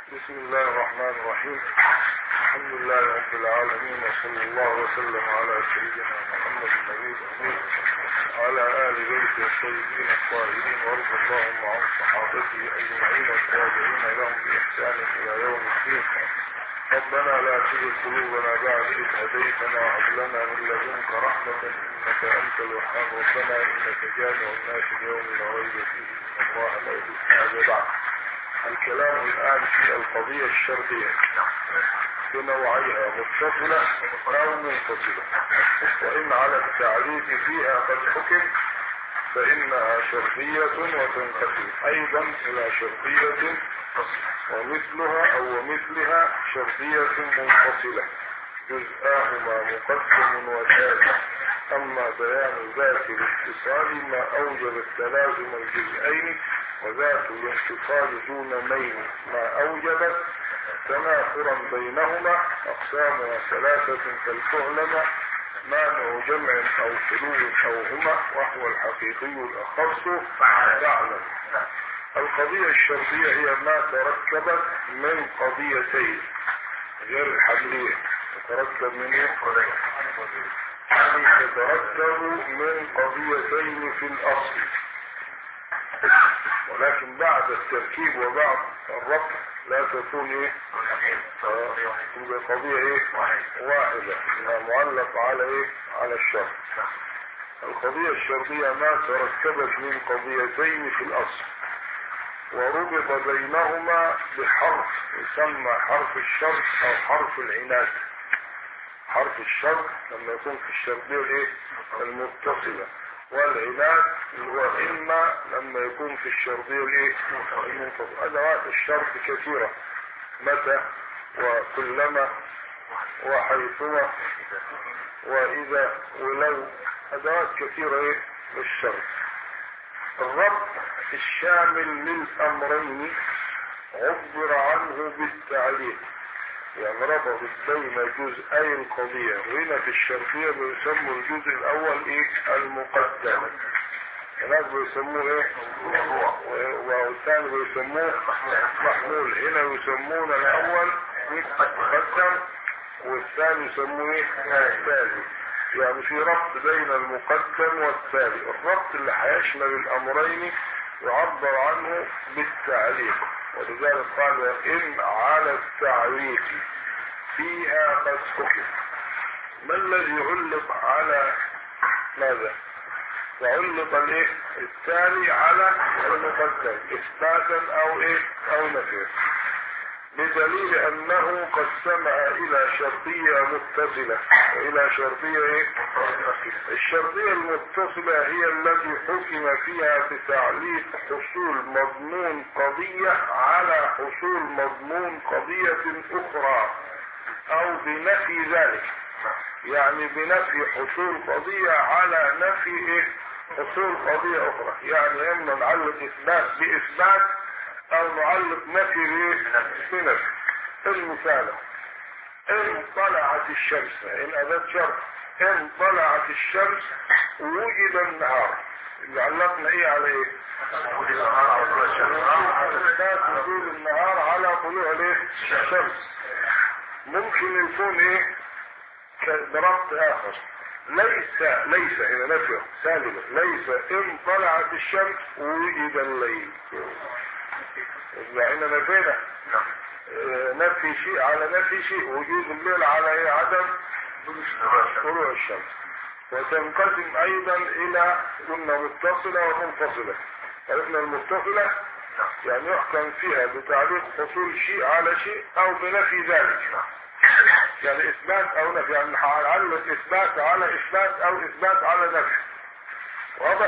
بسم الله الرحمن الرحيم الحمد لله رب العالمين وصلى الله وسلم على سيدنا محمد النبي الأمين وعلى آل بيته الطيبين الطاهرين وارض اللهم عن صحابته أجمعين والتابعين لهم بإحسان إلى يوم الدين ربنا لا تزغ قلوبنا بعد إذ هديتنا وهب لنا من لدنك رحمة إنك أنت الوهاب ربنا إنك جامع الناس اليوم لا ريب فيه إن الله لا يخلف بعد الكلام الآن في القضية الشرطية بنوعيها متصلة أو منفصلة وإن على التعريف فيها قد حكم فإنها شرطية وتنقسم أيضا إلى شرطية ومثلها أو ومثلها شرطية منفصلة جزءاهما مقدم وتالي أما بيان ذات الاتصال ما أوجب التلازم الجزئين وذات الانفصال دون ميل ما أوجبت تنافرا بينهما أقسامها ثلاثة كالفعلمة مانع جمع أو خلو أو هما وهو الحقيقي الأخص فاعلم القضية الشرطية هي ما تركبت من قضيتين غير الحملية تتركب من ايه؟ يعني تتركب من قضيتين في الأصل ولكن بعد التركيب وبعد الربط لا تكون ايه تبقى قضية ايه واحدة انها معلق على ايه على الشرط القضية الشرطية ما تركبت من قضيتين في الاصل وربط بينهما بحرف يسمى حرف الشرط او حرف العناد حرف الشرط لما يكون في الشرطية الايه المتصلة والعناد هو إما لما يكون في الشرطية الايه المنفصل أدوات الشرط كثيرة متى وكلما وحيثما وإذا ولو أدوات كثيرة ايه للشرط الربط الشامل للأمرين عبر عنه بالتعليق يعني ربط بين جزئي القضية وهنا في الشرطية بيسموا الجزء الأول إيه المقدم هناك بيسموه إيه والثاني بيسموه محمول هنا يسمون الأول مقدم والثاني يسموه إيه الثالث يعني في ربط بين المقدم والتالي الربط اللي هيشمل الأمرين يعبر عنه بالتعليق ولذلك قال وإن على التعريف فيها قد حكم ما الذي علق على ماذا وعلق الايه التالي على المقدم اثباتا او ايه او نفيا بدليل انه قد سمع الى شرطية متصلة والى شرطية ايه الشرطية المتصلة هي التي حكم فيها بتعليق حصول مضمون قضية على حصول مضمون قضية اخرى او بنفي ذلك يعني بنفي حصول قضية على نفي ايه حصول قضية اخرى يعني اما نعلق اثبات باثبات او نعلق نفي بايه بنفي المثال ان طلعت الشمس ان اداة شرط ان طلعت الشمس وجد النهار اللي علقنا ايه على ايه اثبات وجود النهار على طلوع الايه الشمس ممكن يكون ايه بربط اخر ليس ليس هنا نفي سالبة ليس ان طلعت الشمس وجد الليل هنا نفينا نفي شيء على نفي شيء وجود الليل على ايه عدم طلوع الشمس وتنقسم ايضا الى قلنا متصلة ومنفصلة عرفنا المتصلة يعني يحكم فيها بتعليق حصول شيء على شيء او بنفي ذلك يعني اثبات او نفي يعني هنعلق اثبات على اثبات او اثبات على نفي واضح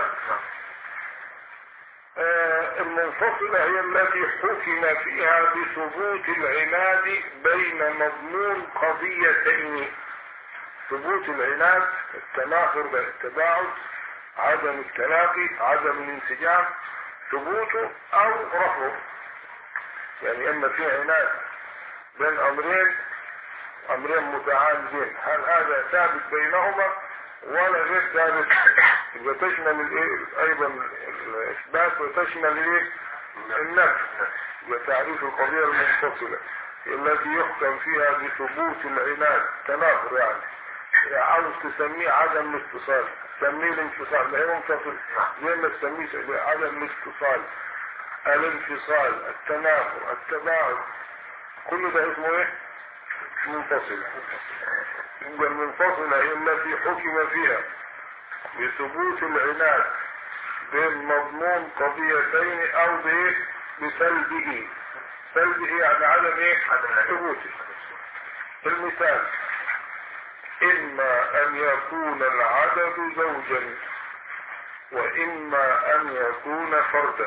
آه المنفصلة هي التي حكم فيها بثبوت العناد بين مضمون قضيتين ثبوت العناد التناقض التباعد عدم التلاقي عدم الانسجام ثبوته او رفضه يعني اما في عناد بين امرين امرين متعامدين هل هذا ثابت بينهما ولا غير ثابت يبقى تشمل الايه ايضا الاثبات وتشمل الايه النفس وتعريف القضية المنفصلة التي يحكم فيها بثبوت العناد تنافر يعني عاوز تسميه عدم الاتصال سميه الانفصال ما هي منفصل زي ما تسميه عدم الاتصال الانفصال التنافر التباعد كل ده اسمه ايه منفصلة يبقى المنفصلة هي التي حكم فيها بثبوت العناد بين مضمون قضيتين او بايه بسلبه سلبه يعني عدم ايه ثبوته المثال اما ان يكون العدد زوجا واما ان يكون فردا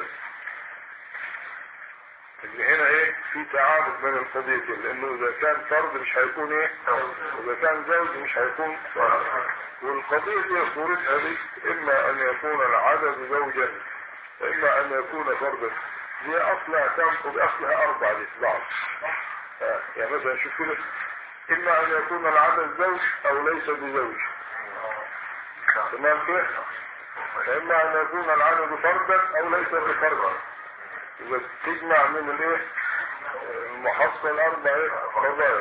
اللي هنا ايه في تعارض بين القضيتين لانه اذا كان فرد مش هيكون ايه واذا كان زوج مش هيكون فرد والقضية دي صورتها دي اما ان يكون العدد زوجا واما ان يكون فردا دي اصلها تنقض اصلها اربع دي بعض آه. يعني مثلا شوف كده اما ان يكون العدد زوج او ليس بزوج تمام كده اما ان يكون العدد فردا او ليس بفرد اذا تجمع من الايه المحصل اربع قضايا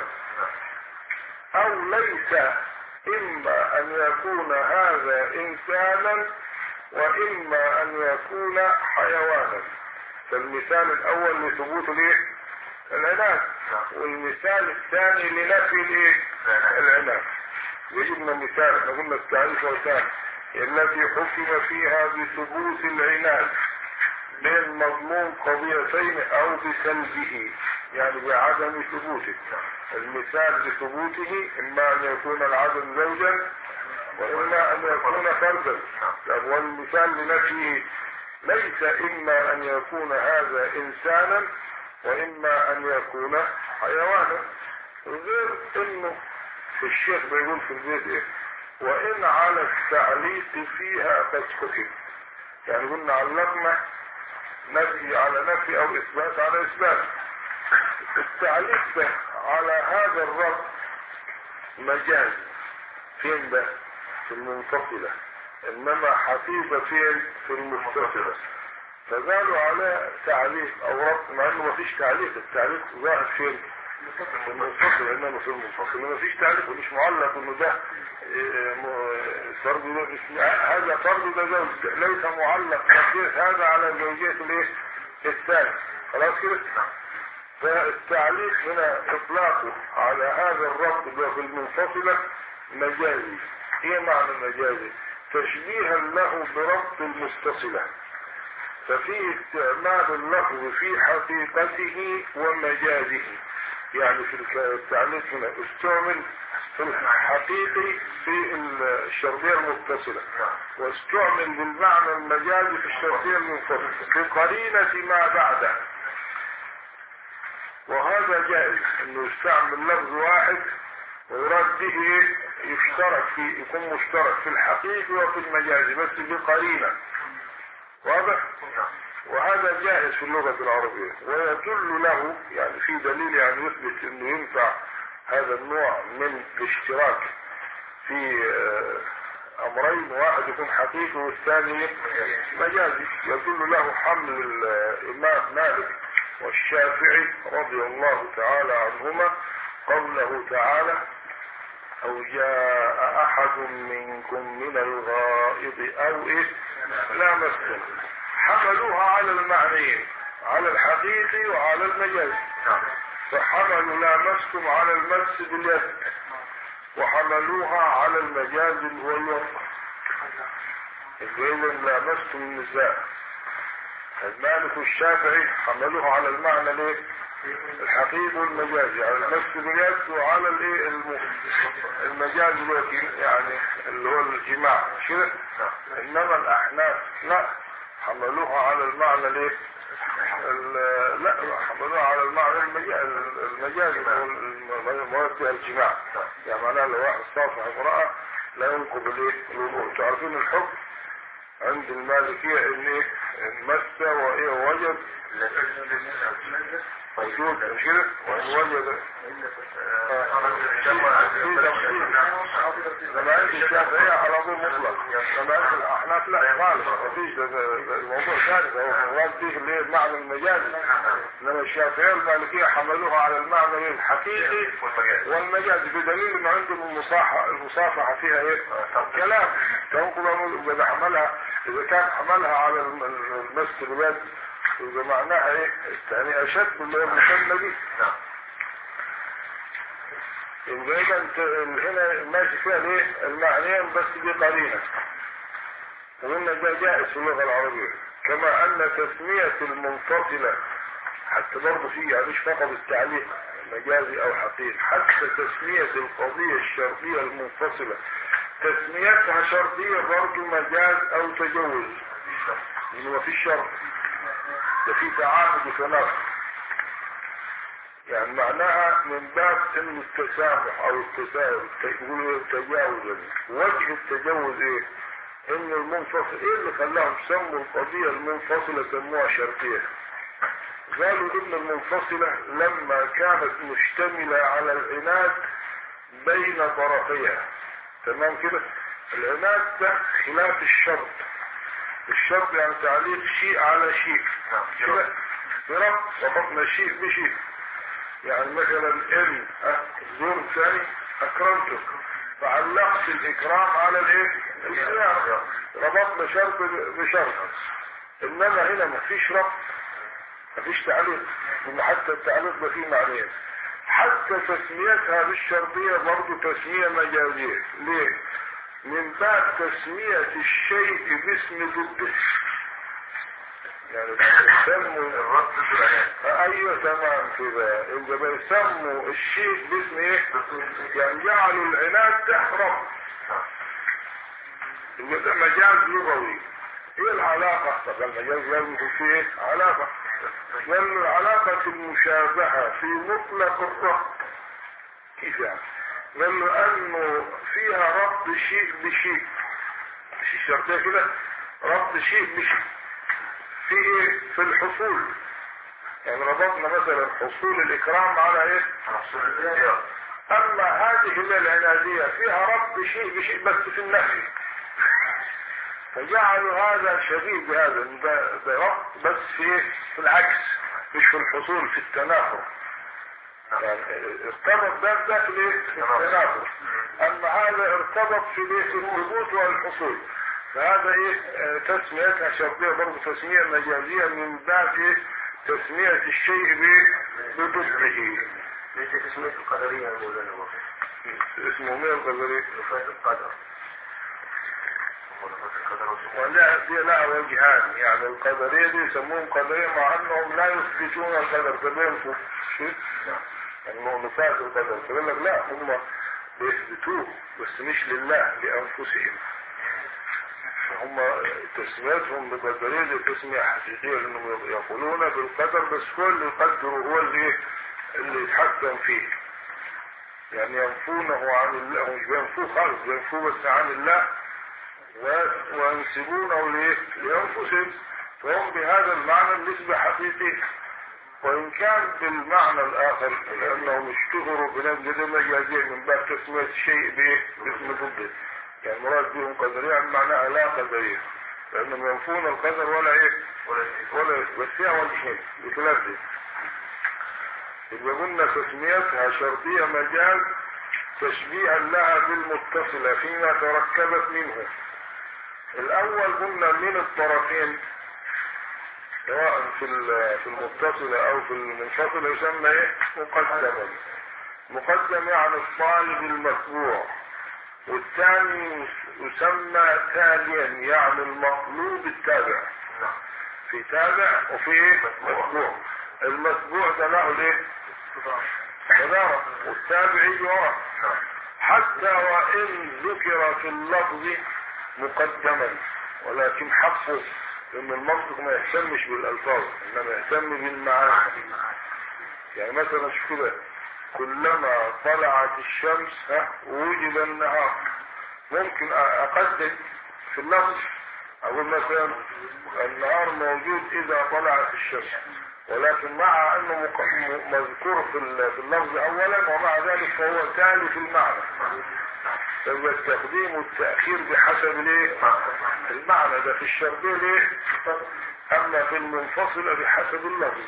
او ليس اما ان يكون هذا انسانا واما ان يكون حيوانا فالمثال الاول لثبوت الايه العناد والمثال الثاني لنفي الايه العناد وجبنا مثال احنا قلنا التعريف والثاني التي حكم فيها بثبوت العناد بين مضمون قضيتين او بسلبه يعني بعدم ثبوته المثال بثبوته اما ان يكون العدد زوجا واما ان يكون فردا طب والمثال لنفيه ليس اما ان يكون هذا انسانا واما ان يكون حيوانا غير انه الشيخ بيقول في البيت ايه وان على التعليق فيها قد حكم يعني قلنا علقنا نفي على نفي او اثبات على اثبات التعليق ده على هذا الرب مجاز فين ده في المنفصلة انما حقيقة فين في المتصلة فقالوا على تعليق او ربط مع انه مفيش تعليق التعليق ظاهر فين في المنفصل انما في المنفصل ما فيش تعليق ومش معلق انه ده فرد ده هذا فرد ده زوج ليس معلق هذا على زوجية الايه الثاني خلاص كده فالتعليق هنا اطلاقه على هذا الربط اللي في المنفصلة مجازي ايه معنى المجازي تشبيها له بربط المتصلة ففيه استعمال اللفظ في حقيقته ومجازه يعني في التعليق هنا استعمل في الحقيقي في الشرطية المتصلة واستعمل بالمعنى المجازي في الشرطية المنفصلة بقرينة ما بعده وهذا جائز انه يستعمل لفظ واحد ويراد به يشترك في يكون مشترك في الحقيقي وفي المجازي بس بقرينة واضح؟ وهذا جائز في اللغة العربية ويدل له يعني في دليل يعني يثبت انه ينفع هذا النوع من الاشتراك في امرين واحد يكون حقيقي والثاني مجازي يدل له حمل الامام مالك والشافعي رضي الله تعالى عنهما قوله تعالى او جاء احد منكم من الغائط او ايه لامستم حملوها على المعنيين على الحقيقي وعلى المجاز فحملوا لامستم على المس باليد وحملوها على المجاز والوصف اذا لامستم النساء المالك والشافعي حملوها على المعنى الايه الحقيقي والمجازي على المس باليد وعلى الايه المجاز يعني اللي هو الجماع كده انما الاحناف لا حملوها على المعنى الايه لا حملوها على المعنى المجازي المراد فيها الجماع يعني معناها لو واحد صافح امرأة لا ينقض الايه الوضوء تعرفين الحكم عند المالكية ان ايه مس وايه وجد موجود مش كده وإن وجد لما عند الشافعية على طول مطلق لما عند الأحناف لا خالص مفيش ده- ده- ده الموضوع ثاني ده هو المراد فيه اللي هي المعنى المجازي لما الشافعية والمالكية حملوها على المعنى الحقيقي والمجازي بدليل ان عندهم المصاحة المصافحة فيها ايه كلام تنقل اذا حملها اذا كان حملها على الم- المس اليد يبقى معناها ايه يعني اشد من المسمى دي يبقى اذا انت هنا ماشي فيها الايه المعنيين بس بقرينه وقلنا ده جائز في اللغه العربيه كما ان تسميه المنفصله حتى برضه في يعني مش فقط التعليق مجازي او حقيقي حتى تسميه القضيه الشرطيه المنفصله تسميتها شرطيه برضه مجاز او تجوز لانه ما فيش شرط ده في تعاقد وتناقض يعني معناها من باب انه التسامح او التساهل يقولوا تجاوزا وجه التجاوز ايه؟ ان المنفصل ايه اللي خلاهم سموا القضيه المنفصله سموها شرطيه قالوا ان المنفصله لما كانت مشتمله على العناد بين طرفيها تمام كده العناد ده خلاف الشرط الشرط يعني تعليق شيء على شيء كده بربط ربطنا شيء بشيء يعني مثلا ان زور ثاني اكرمتك فعلقت الاكرام على الايه الصيام ربطنا شرط بشرط انما هنا مفيش ربط مفيش تعليق لان حتى التعليق ده فيه معنيين حتى تسميتها بالشرطية برضه تسمية مجازية ليه؟ من باب تسمية الشيء باسم ضده يعني سموا الرد ايوه تمام كده اذا بيسموا الشيء باسم ايه يعني جعلوا العناد تحرم يبقى ده مجاز لغوي ايه العلاقة طب المجاز لازم يكون فيه ايه علاقة لان علاقة المشابهة في مطلق الربط كيف يعني لانه انه فيها ربط شيء بشيء مش الشرطية كده ربط شيء بشيء في ايه في الحصول يعني ربطنا مثلا حصول الاكرام على ايه حصول الاختيار اما هذه اللي العنادية فيها ربط شيء بشيء بس في النفي فجعلوا هذا شبيه بهذا ده, ده ربط بس في ايه في العكس مش في الحصول في التنافر يعني ارتبط ده ده في الايه في التنافر اما هذا ارتبط في الايه في الثبوت والحصول فهذا ايه آه، تسميتها شرطية برضه تسمية مجازية من باب ايه تسمية الشيء بايه بضده ليس تسمية القدرية يا مولانا وفي اسمه مين القدري نفاة القدر ونفاة القدر وسموه ولا دي لها وجهان يعني القدرية دي يسموهم قدرية مع انهم لا يثبتون القدر فبينفوا شيء يعني هو نفاة القدر فيقول لك لا هم بيثبتوه بس مش لله لانفسهم هم تسميتهم بقدرية دي تسمية حقيقية لانهم يقولون بالقدر بس هو اللي يقدر هو اللي اللي يتحكم فيه يعني ينفونه عن الله مش بينفوه خالص بينفوه بس عن الله و- وينسبونه لإيه؟ لأنفسهم فهم بهذا المعنى النسبة حقيقية وإن كان بالمعنى الآخر لأنهم اشتهروا بنسبة مجازية من باب تسمية الشيء بإيه؟ باسم ضده يعني مراد بهم قدرية يعني معناها لا قدرية لأنهم ينفون القدر ولا إيه؟ ولا ولا بس فيها وجهين بخلاف دي يبقى قلنا تسميتها شرطية مجاز تشبيها لها بالمتصلة فيما تركبت منه الأول قلنا من الطرفين سواء في ال- في المتصلة أو في المنفصلة يسمى إيه؟ مقدما مقدم يعني الطالب المتبوع والثاني يسمى تاليا يعني المطلوب التابع في تابع وفي ايه متبوع المتبوع ده له الايه صدارة والتابع يجي وراه حتى وان ذكر في اللفظ مقدما ولكن حقه ان المنطق ما يهتمش بالالفاظ انما يهتم بالمعاني يعني مثلا شوف كده كلما طلعت الشمس ها وجد النهار ممكن اقدم في اللفظ اقول مثلا النهار موجود اذا طلعت الشمس ولكن مع انه مق- م- مذكور في ال- في اللفظ اولا ومع ذلك فهو تالي في المعنى فيبقى التقديم والتاخير بحسب الايه المعنى ده في الشرطين ليه اما في المنفصله بحسب اللفظ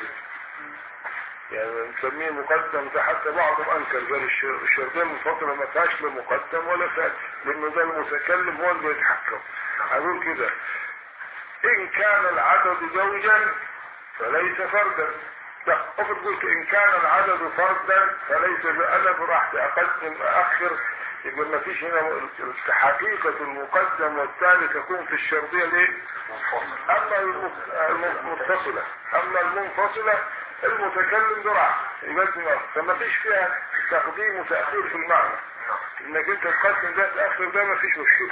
يعني نسميه مقدم ده حتى بعضهم انكر قال الش- الشرطين المنفصله ما فيهاش لا مقدم ولا فات لانه ده المتكلم هو اللي بيتحكم اقول كده ان كان العدد زوجا فليس فردا لا افرض قلت ان كان العدد فردا فليس انا براحتي اقدم اخر يبقى ما فيش هنا حقيقة المقدم والثاني تكون في الشرطية ليه؟ اما المف- المتصلة اما المنفصلة المتكلم براحته يقدم أخر. فما فيش فيها تقديم وتأخير في المعنى انك انت تقدم ده تأخر ده ما فيش مشكلة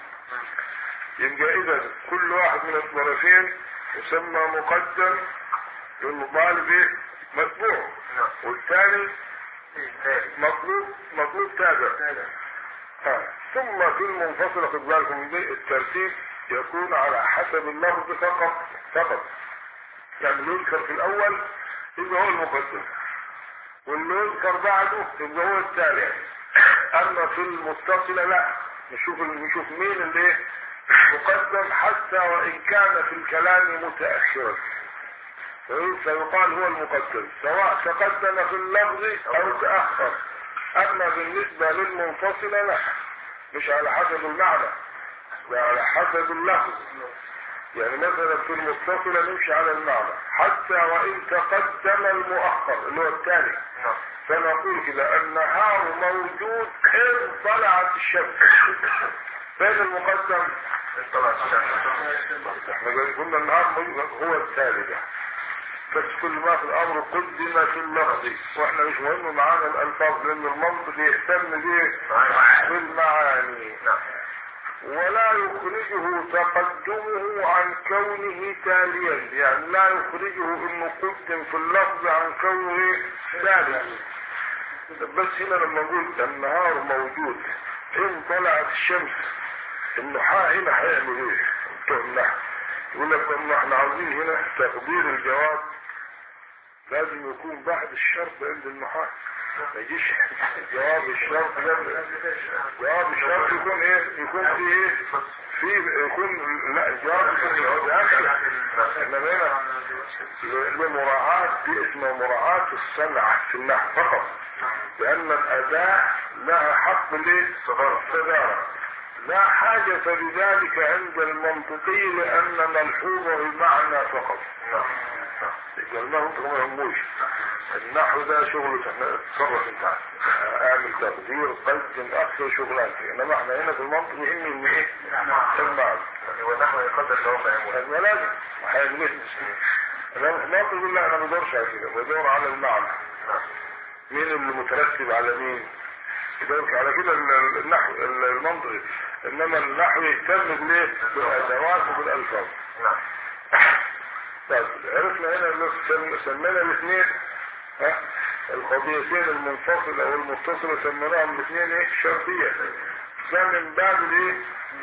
يبقى اذا كل واحد من الطرفين يسمى مقدم للمطالب ايه متبوع والثاني مطلوب مطلوب تابع آه. ثم في المنفصلة خد بالكم من دي الترتيب يكون على حسب اللفظ فقط فقط يعني اللي يذكر في الاول يبقى هو المقدم واللي يذكر بعده يبقى هو التالي اما في المتصلة لا نشوف نشوف مين اللي إيه؟ مقدم حتى وان كان في الكلام متأخرا فيقال هو المقدم سواء تقدم في اللفظ او تأخر اما بالنسبة للمنفصلة لا مش على حسب المعنى ده على حسب اللفظ يعني مثلا في المتصلة نمشي على المعنى حتى وان تقدم المؤخر اللي هو الثاني فنقول كده النهار موجود ان طلعت الشمس فين المقدم طلعت الشمس احنا قلنا النهار موجود هو الثاني ده بس كل ما في الامر قدم في اللفظ واحنا مش مهم معانا الالفاظ لان المنطق يهتم بيه بالمعاني نعم ولا يخرجه تقدمه عن كونه تاليا يعني لا يخرجه انه قدم في اللفظ عن كونه تاليا بس هنا لما نقول النهار موجود ان طلعت الشمس النحاة هنا هيعمل ايه بتوع النحو يقول لك طب احنا عاوزين هنا تقدير الجواب لازم يكون بعد الشرط عند النحاة ما يجيش جواب الشرط قبل جواب الشرط يكون ايه يكون في ايه في يكون لا الجواب يكون يأخر انما هنا لمراعاة دي اسمها مراعاة الصنعة في النحو فقط لأن الأداة لها حق للصدارة لا حاجة بذلك عند المنطقي لأن ملحوظه المعنى فقط يبقى المنطق ما يهموش النحو ده شغل تصرف انت اعمل تقدير قدم اكثر شغلانتي انما احنا هنا في المنطق يهمني ان ايه المعنى ونحن يقدر لو ما يموت هذا لازم هيجلس المنطق يقول لا انا ما بدورش على كده بدور على المعنى مين اللي مترتب على مين يدور على كده ال- النحو ال- المنطقي انما النحو يهتم بالايه بالادوات وبالالفاظ نعم طيب عرفنا هنا اللي سم- سمينا الاثنين ها القضيتين المنفصلة والمتصلة سميناهم الاثنين ايه شرطية ده من باب الايه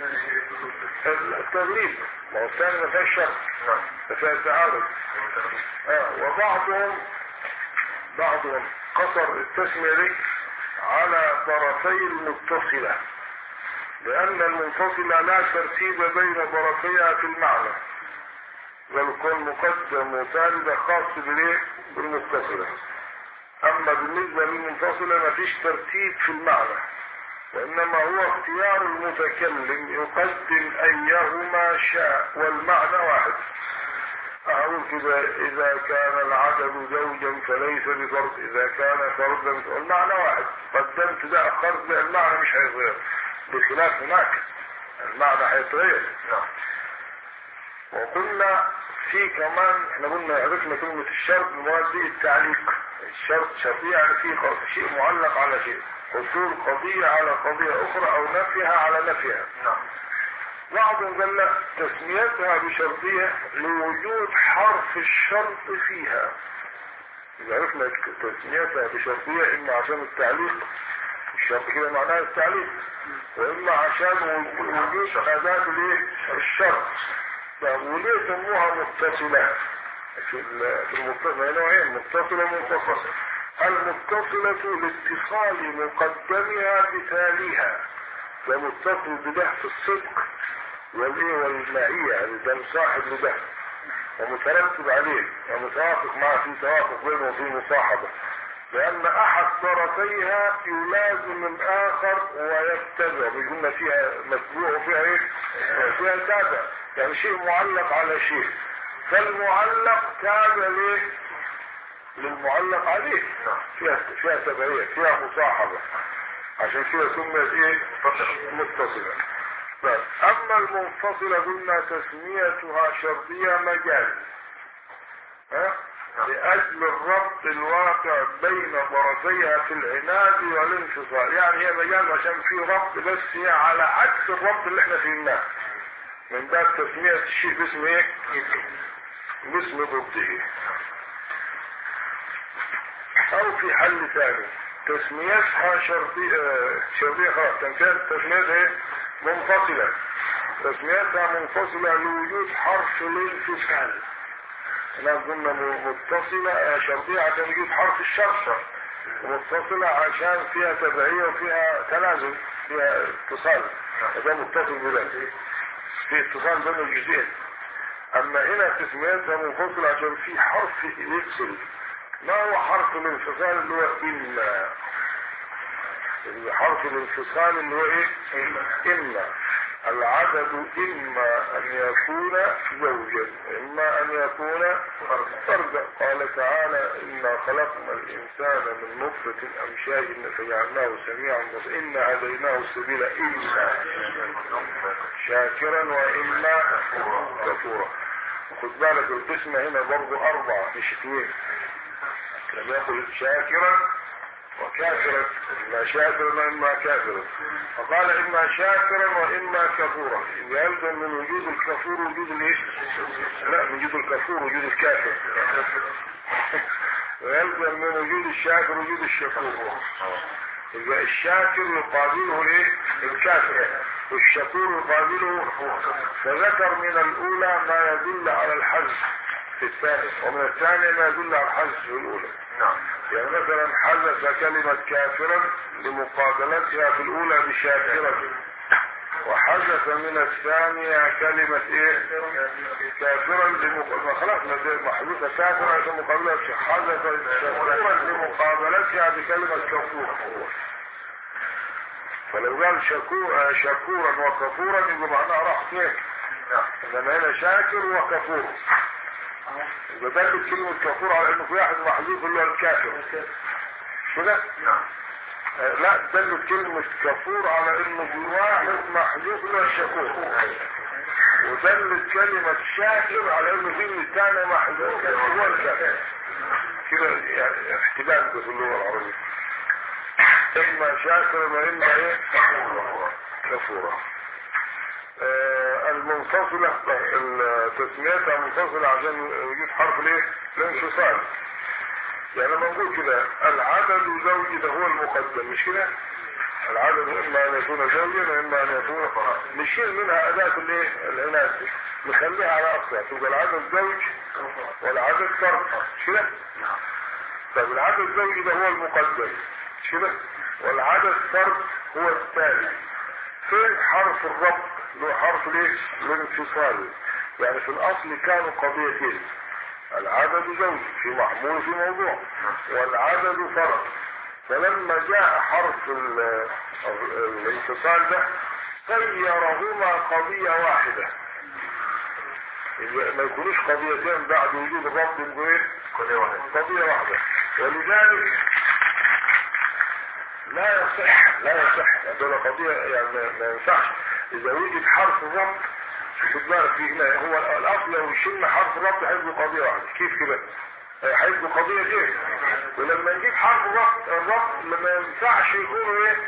التغليب ما هو الثاني ما فيهاش شرط نعم ما فيها تعارض آه وبعضهم بعضهم قصر التسمية دي على طرفي المتصلة لأن المنفصلة لا ترتيب بين طرفيها في المعنى بل كل مقدم وثالث ده خاص بالايه بالمتصلة أما بالنسبة للمنفصلة ما فيش ترتيب في المعنى وإنما هو اختيار المتكلم يقدم أيهما شاء والمعنى واحد أقول كده إذا كان العدد زوجا فليس بفرد إذا كان فردا المعنى واحد قدمت ده أخرت ده المعنى مش هيتغير بخلاف هناك المعنى هيتغير نعم وقلنا في كمان احنا قلنا عرفنا كلمة الشرط المراد به التعليق الشرط شرطية يعني في ق- شيء معلق على شيء حصول قضية على قضية أخرى أو نفيها على نفيها نعم بعضهم قال لا تسميتها بشرطية لوجود حرف الشرط فيها إذا عرفنا تسميتها بشرطية إما عشان التعليق الشرط كده معناها التعليل واما عشان وجود اداه الايه الشرط طب وليه سموها متصله في ال- في المتصله نوعين متصله ومنفصله المتصله لاتصال مقدمها بتاليها فمتصل بده في الصدق والايه والمعيه يعني ده صاحب لده ومترتب عليه ومتوافق معه في توافق بينه وفي مصاحبه لأن أحد طرفيها يلازم الآخر ويتبع بيقولنا فيها متبوع وفيها إيه؟ فيها تابع يعني شيء معلق على شيء فالمعلق تابع ليه؟ للمعلق عليه فيها فيها تبعية فيها مصاحبة عشان كده سميت إيه؟ متصلة طيب أما المنفصلة قلنا تسميتها شرطية مجاز ها؟ لأجل الربط الواقع بين طرفيها في العناد والانفصال يعني هي مجال عشان في ربط بس هي على عكس الربط اللي احنا فهمناه من باب تسمية الشيء باسم ايه؟ باسم ضده او في حل ثاني تسميتها شرطية شرطية خلاص تنفيذ تسميتها ايه؟ منفصلة تسميتها منفصلة لوجود حرف الانفصال احنا قلنا متصلة آه، شرطية عشان وجود حرف الشرط ومتصلة عشان فيها تبعية وفيها تلازم فيها اتصال ده متصل بده في اتصال بين الجزئين اما هنا تسميتها منفصلة عشان في حرف يفصل ما هو حرف الانفصال اللي هو إما اللي حرف الانفصال اللي هو ايه إما العدد إما أن يكون زوجا إما أن يكون فردا قال تعالى إنا خلقنا الإنسان من نطفة أمشاج فجعلناه سميعا بصيرا إنا هديناه السبيل إما شاكرا وإما كفورا خد بالك القسمة هنا برضو أربعة مش اثنين لم يقل شاكرا وكافرا إما شاكرا وإما كافرا فقال إما شاكرا وإما كفورا يلزم من وجود الكفور وجود الايش؟ لا من وجود الكفور وجود الكافر ويلزم من وجود الشاكر وجود الشكور يبقى الشاكر يقابله الايه؟ الكافر والشكور يقابله فذكر من الأولى ما يدل على الحذف في الثاني ومن الثاني ما يدل على الحذف في الأولى نعم يعني مثلا حذف كلمة كافرا لمقابلتها في الأولى بشاكرا وحذف من الثانية كلمة ايه كافرا لمقابلتها خلاص ما دي محذوفة كافرا عشان مقابلتها حذف شكورا لمقابلتها بكلمة كفور فلو قال شكو- شكورا وكفورا يبقى معناها راح فين انما هنا شاكر وكفور يبقى دلت كلمة كفور على انه في واحد محذوف اللي هو الكافر كده؟ نعم آه، لا دلت كلمة كفور على انه في واحد محذوف اللي هو الشكور ودلت كلمة شاكر على انه في من الثاني محذوف اللي هو الكافر كده يعني احتمال في اللغة العربية اما شاكر واما ايه كفورة آه، المنفصلة ال- تسميتها منفصلة عشان وجود حرف الايه؟ الانفصال يعني لما نقول كده العدد زوجي ده هو المقدم مش كده؟ العدد اما ان يكون زوجا واما ان يكون نشيل منها اداة الايه؟ العناد نخليها على اصلها تبقى العدد زوج والعدد فرد مش كده؟ طب العدد الزوجي ده هو المقدم مش كده؟ والعدد فرد هو الثاني فين حرف الربط له حرف ليه الانفصال يعني في الاصل كانوا قضيتين العدد زوج في محمول في موضوع والعدد فرد فلما جاء حرف ال- ال- الانفصال ده غيرهما قضية واحدة يبقى ما يكونوش قضيتين بعد وجود الربط يبقوا ايه؟ كل واحد قضية واحدة ولذلك لا يصح لا يصح هذول قضية يعني ما- ما ينفعش إذا وجد حرف ربط خد بالك في هنا هو الأصل لو شلنا حرف ربط هيبقوا قضية واحدة كيف كده؟ آه، هيبقوا قضية ايه؟ ولما نجيب حرف ربط الربط ما ينفعش يكونوا ايه؟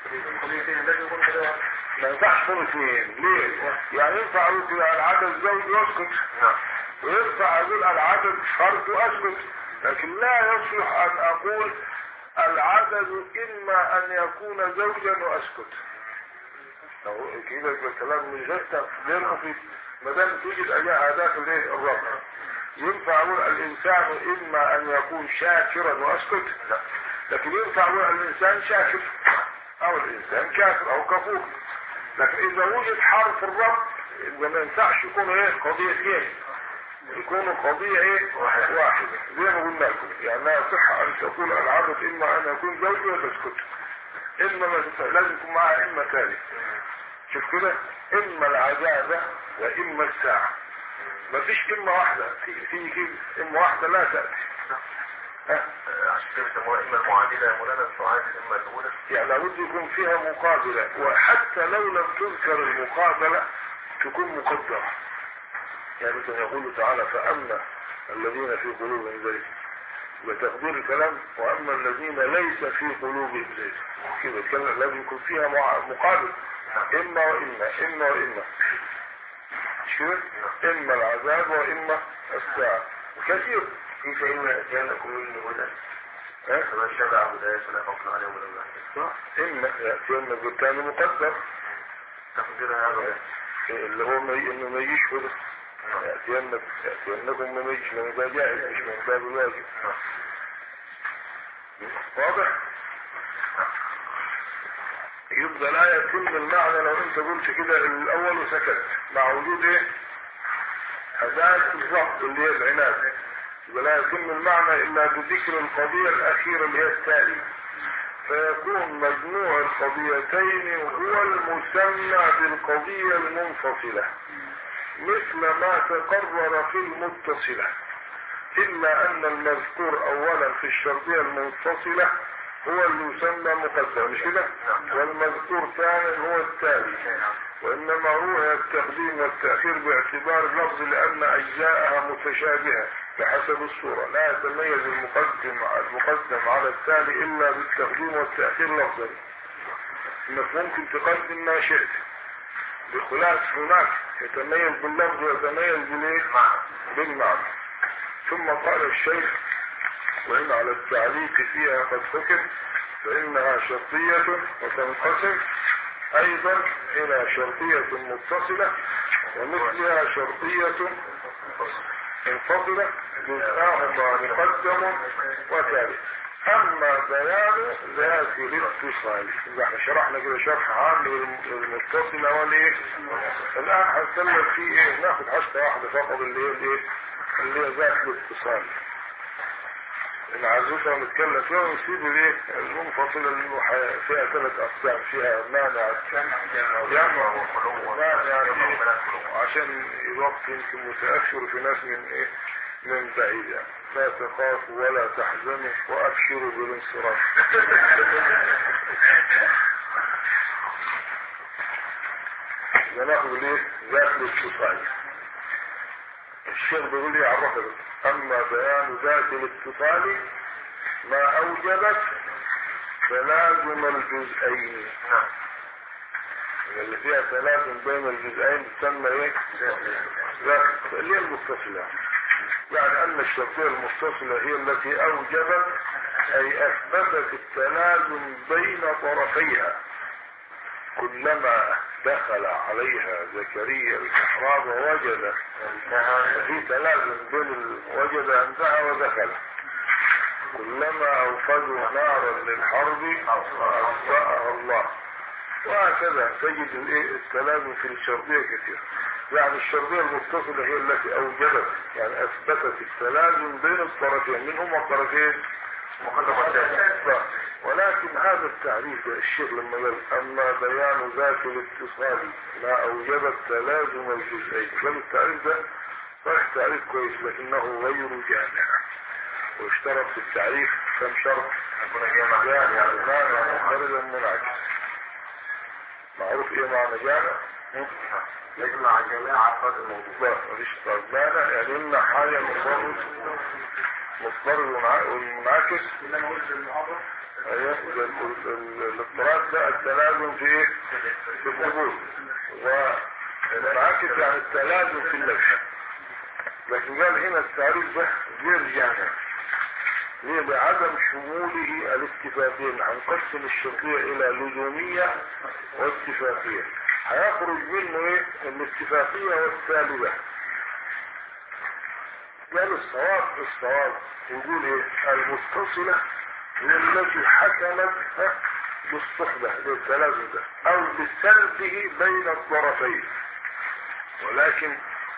ما ينفعش يكونوا اثنين ليه؟ يعني ينفع اقول كده العدد زوج يسكت نعم وينفع اقول العدد فرد واسكت لكن لا يصلح ان اقول العدد إما أن يكون زوجا وأسكت لو كده يبقى الكلام مش جدا لأنه في ما دام توجد أجاء داخل إيه الرب ينفع أقول الإنسان إما أن يكون شاكرا وأسكت لا لكن ينفع أقول الإنسان شاكر أو الإنسان كافر أو كفور لكن إذا وجد حرف الرب يبقى ما ينفعش يكون إيه قضيتين يكونوا قضية إيه واحدة زي ما قلنا لكم يعني لا يصح أن تقول العبد إما أن يكون زوجي وتسكت إما ما تنفع. لازم يكون معها إما ثالث شوف كده إما العذابة وإما الساعة ما فيش إما واحدة في في كده إما واحدة لا تأتي ها؟ عشان كده بيسموها اما المعادله يا مولانا تعادل اما الاولى يعني لابد يكون فيها مقابلة وحتى لو لم تذكر المقابلة تكون مقدرة يعني مثل يقول تعالى فأما الذين في قلوبهم زيغ وتقدير الكلام وأما الذين ليس في قلوبهم زيغ كده الكلام لازم يكون فيها مع- مقابل إما وإما إما وإما مش كده؟ إما العذاب وإما الساعة كثير في فإما يأتينكم مني هدى ها؟ فمن شبع هدايا فلا خوف عليهم ولا هم يحزنون إما يأتينا بالتالي مقدر تقديرها هذا اللي هو ما انه ما يجيش كده يأتينك يأتينكم ما يجيش لان ده جائز مش من باب الواجب واضح يبقى لا يتم المعنى لو انت قلت كده الاول وسكت مع وجود ايه أداة الضبط اللي هي العناد يبقى لا يتم المعنى الا بذكر القضية الاخيرة اللي هي التالية فيكون مجموع القضيتين هو المسمى بالقضية المنفصلة مثل ما تقرر في المتصلة إلا أن المذكور أولا في الشرطية المنفصلة هو اللي يسمى مقدم مش كده؟ والمذكور ثانيا هو التالي وإنما روي التقديم والتأخير باعتبار اللفظ لأن أجزاءها متشابهة بحسب الصورة لا يتميز المقدم المقدم على التالي إلا بالتقديم والتأخير لفظا إنك ممكن تقدم ما شئت بخلاف هناك يتميز باللفظ ويتميز بالايه؟ بالمعنى ثم قال الشيخ وإن على التعليق فيها قد حكم فإنها شرطية وتنقسم أيضا إلى شرطية متصلة ومثلها شرطية منفصلة جزءاهما مقدم وتالي أما بيان ذات الاتصال إذا احنا شرحنا كده شرح عام للمتصلة والإيه الآن هنتكلم في إيه ناخد حشة واحدة فقط اللي هي الإيه اللي هي ذات الاتصال العزوزة نتكلم فيها ونسيب الايه المنفصلة اللي هو ح- فيها ثلاث أقسام فيها مانع جمع ومانع فيه عشان الوقت يمكن متأخر في ناس من ايه من بعيد يعني لا تخافوا ولا تحزنوا وأبشروا بالانصراف ناخذ الايه ذات الاتصال الشيخ بيقول لي عرفت اما بيان ذات الاتصال ما اوجبت تلازم الجزئين نعم اللي فيها تلازم بين الجزئين تسمى ايه ذات اللي هي المتصلة يعني ان الشرطية المتصلة هي التي اوجبت اي اثبتت التلازم بين طرفيها كلما دخل عليها زكريا المحراب وجد في تلازم بين ال- وجد انتهى ودخل كلما اوقدوا نارا للحرب اطفاها الله وهكذا تجد الايه التلازم في الشرطيه كثير يعني الشرطيه المتصله هي التي اوجبت يعني اثبتت التلازم بين الطرفين من هما الطرفين مقدم والتالي ولكن هذا التعريف يا الشيخ لما قال اما بيان ذات الاتصال ما اوجب تلازم الجزئين قال التعريف ده صحيح تعريف كويس لكنه غير جامع واشترط في التعريف كم شرط يكون جامع جامع معنى مخرجا منعكس معروف ايه معنى جامع؟ يجمع جميع افراد الموضوع لا مفيش طب مانع يعني ان حاجه مضطرد مضطرد والمنع- والمنعكس ايوه ده ال- ال- الاضطراد ده التلازم في ايه؟ في الثبوت والمنعكس يعني التلازم في اللبس لكن قال هنا التعريف ده غير جامع ليه لعدم شموله اتفاقية هنقسم الشرطية الى لزومية واتفاقية هيخرج منه ايه الاتفاقية والسالبة قال الصواب الصواب يقول ايه المتصلة هي التي حكمت ها، بالصحبة للتلازم ده او بسلبه بين الطرفين ولكن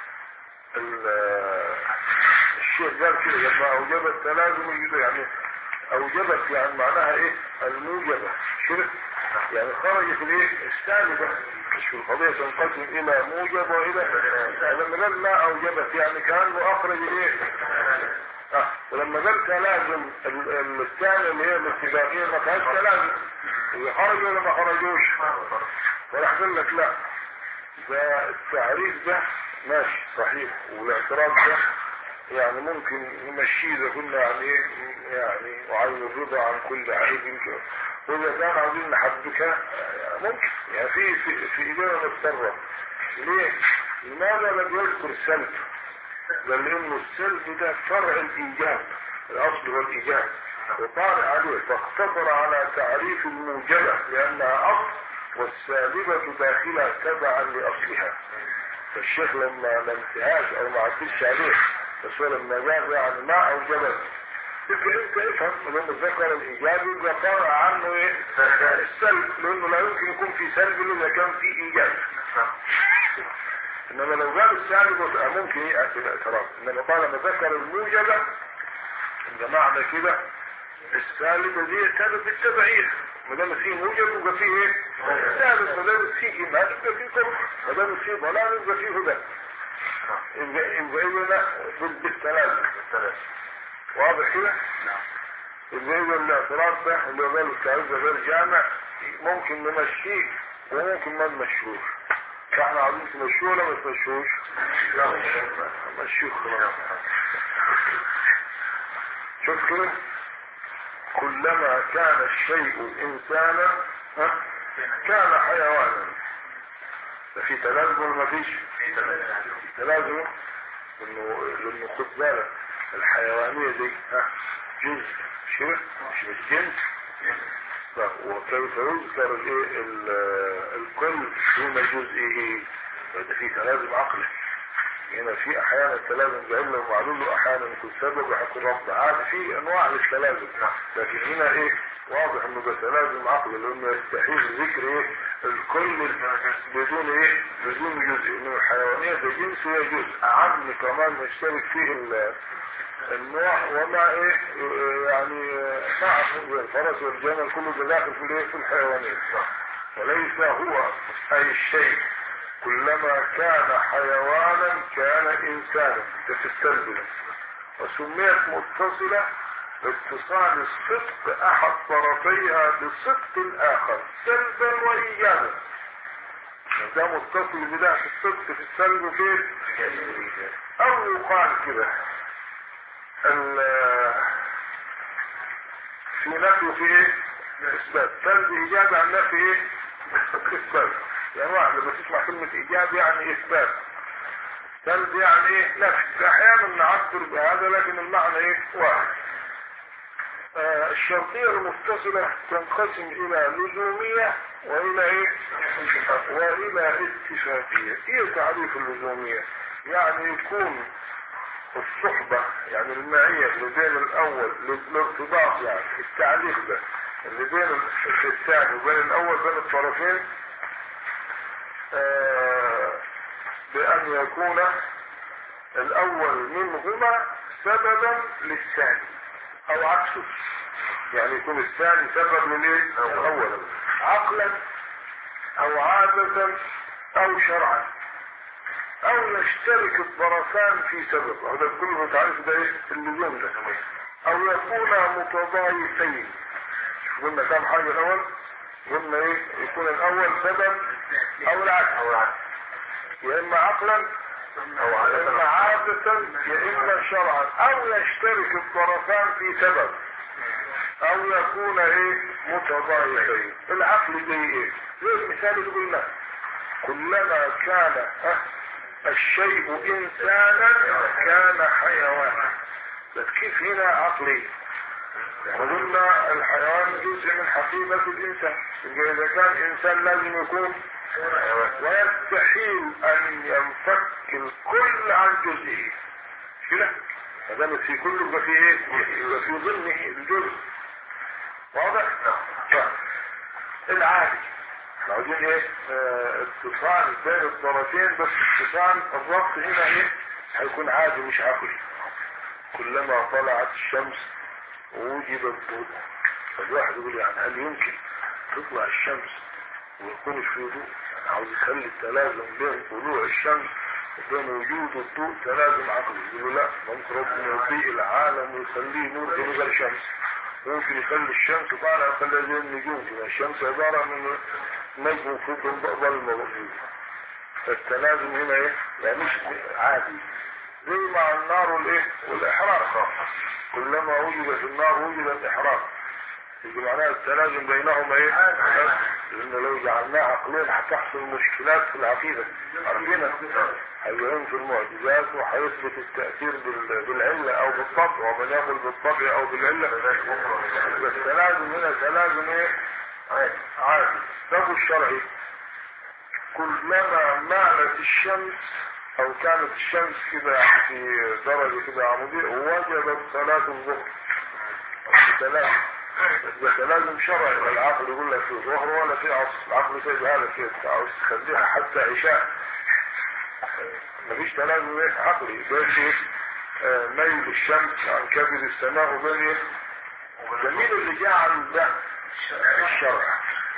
ال- الشيخ قال كده لما اوجب التلازم يجب يعني اوجبت يعني معناها ايه الموجبة شرك يعني خرجت الايه السالبة مش في القضية تنقسم الى موجب والى لما قال ما اوجبت يعني كانه اخرج الايه اه ولما قال تلازم ال- ال- الثاني اللي هي الاتفاقية ما فيهاش تلازم هي خرجوا ولا ما خرجوش وراح قال لك لا ده التعريف ده ماشي صحيح والاعتراض ده يعني ممكن نمشيه اذا كنا يعني ايه يعني وعايز الرضا عن كل عيب يمكن واذا كان عاوزين نحبكها يعني ممكن يعني في في في ايدينا نتصرف ليه؟ لماذا لم يذكر السلب؟ بل انه السلب ده فرع الايجاب الاصل هو الايجاب وطارئ عليه فاقتصر على تعريف الموجبه لانها اصل والسالبه داخلها تبعا لاصلها فالشيخ لما ما انتهاش او ما عدتش عليه بس هو لما جاب يعني ما اوجبت يبقى انت افهم لما ذكر الايجاب يبقى فرع عنه ايه؟ السلب لانه لا يمكن يكون في سلب الا اذا كان في ايجاب انما لو قال السالب يبقى ممكن ياتي الاعتراض انما طالما ذكر الموجبه يبقى معنى كده السالبه دي كانت بالتبعيه ما دام فيه موجب يبقى فيه ايه؟ سالب ما دام فيه ايمان يبقى فيه كفر ما دام فيه ضلال يبقى فيه هدى يبقى يبقى اذا بالثلاثه واضح كده؟ نعم يبقى اذا الاعتراض ده اللي هو قال التعريف ده غير جامع ممكن نمشيه وممكن ما نمشيهوش فاحنا عايزين تمشوه ولا ما تمشوش؟ لا مشوه خلاص شوف كده كلما كان الشيء انسانا ها، كان حيوانا ده في تلازم ولا ما فيش؟ في تلازم تلازم انه لانه خد بالك الحيوانيه دي ها جزء شبه مش مش جنس طب وكيف يذكر الايه ال- الكل دون جزئه فده في تلازم عقلي هنا في احيانا التلازم بعله ومعلول واحيانا يكون سبب ويكون ربط عادي في انواع للتلازم لكن هنا ايه واضح انه ده تلازم عقلي لانه يستحيل ذكر ايه الكل بدون ايه بدون جزء من الحيوانيه ده جنس وهي جزء عم كمان مشترك فيه ال- النوع ومع ايه يعني معه زي الفرس والجمل كله ده داخل في الايه في الحيوانيه وليس هو اي الشيء كلما كان حيوانا كان انسانا ده في السلب ده. وسميت متصلة لاتصال الصدق احد طرفيها بصدق الاخر سلبا وايجابا ده متصل بده في الصدق في السلب وفين او يقال كده ال- في نفي وفي ايه اثبات سلب ايجابي عن نفي ايه اثبات يعني واحد لما تسمع كلمة ايجاب يعني اثبات سلب يعني ايه نفي احيانا نعبر بهذا لكن المعنى ايه واحد آه الشرطية المتصلة تنقسم الى لزومية والى ايه والى اتفاقية ايه تعريف اللزومية يعني يكون الصحبة يعني المعية اللي بين الأول الارتباط يعني التعليق ده اللي بين الثاني وبين الأول بين الطرفين آه بأن يكون الأول منهما سببا للثاني أو عكسه يعني يكون الثاني سبب للإيه؟ الأول عقلا أو عادة أو شرعا او يشترك الطرفان في سبب هذا كله تعرف ده ايه اللزوم ده او يكونا متضايفين قلنا كام حاجة الاول قلنا ايه يكون الاول سبب او العكس او العكس يا اما عقلا او يا اما عادة يا اما شرعا او يشترك الطرفان في سبب او يكون ايه متضايفين العقل زي ايه زي المثال اللي قلناه كلما كان ها الشيء انسانا كان حيوانا بس كيف هنا عقلي قلنا الحيوان جزء من حقيقة الإنسان يبقى إذا كان إنسان لازم يكون ويستحيل أن ينفك الكل عن جزئه كده ما دام في كله يبقى في ايه؟ يبقى في ضمنه الجزء واضح؟ طيب. العادي احنا عاوزين ايه؟ آه، اتصال بين الطرفين بس اتصال الربط هنا ايه؟ هيكون عادي مش عقلي كلما طلعت الشمس وجد الضوء فالواحد يقول يعني هل يمكن تطلع الشمس ويكون في ضوء يعني عاوز يخلي التلازم بين طلوع الشمس وبين وجود الضوء تلازم عقلي يقولوا لا ممكن ربنا يضيء العالم ويخليه نور في غير الشمس ممكن يخلي الشمس طالعة يخليها زي النجوم كده الشمس عبارة من نجم في ظلمة موجود فالتلازم هنا ايه يعني مش عادي زي مع النار والايه والاحراق كلما وجد في النار وجد الاحراق يبقى معناها التلازم بينهما ايه لان لو جعلناها عقلين هتحصل مشكلات في العقيدة عارفينها هيبين في المعجزات وهيثبت التأثير بال- بالعلة او بالطبع ومن يقول بالطبع او بالعلة بس التلازم هنا تلازم ايه عادي طب الشرعي كلما مالت الشمس او كانت الشمس كده في درجة كده عمودية وجبت صلاة الظهر تلازم بس تلازم شرعي العقل يقول لك في ظهر ولا في عصر العقل سيبها لك كده عاوز تخليها حتى عشاء مفيش تلازم ايه عقلي بس ايه آه، ميل الشمس عن كبد السماء وبين ايه جميل اللي جعل ده الشرع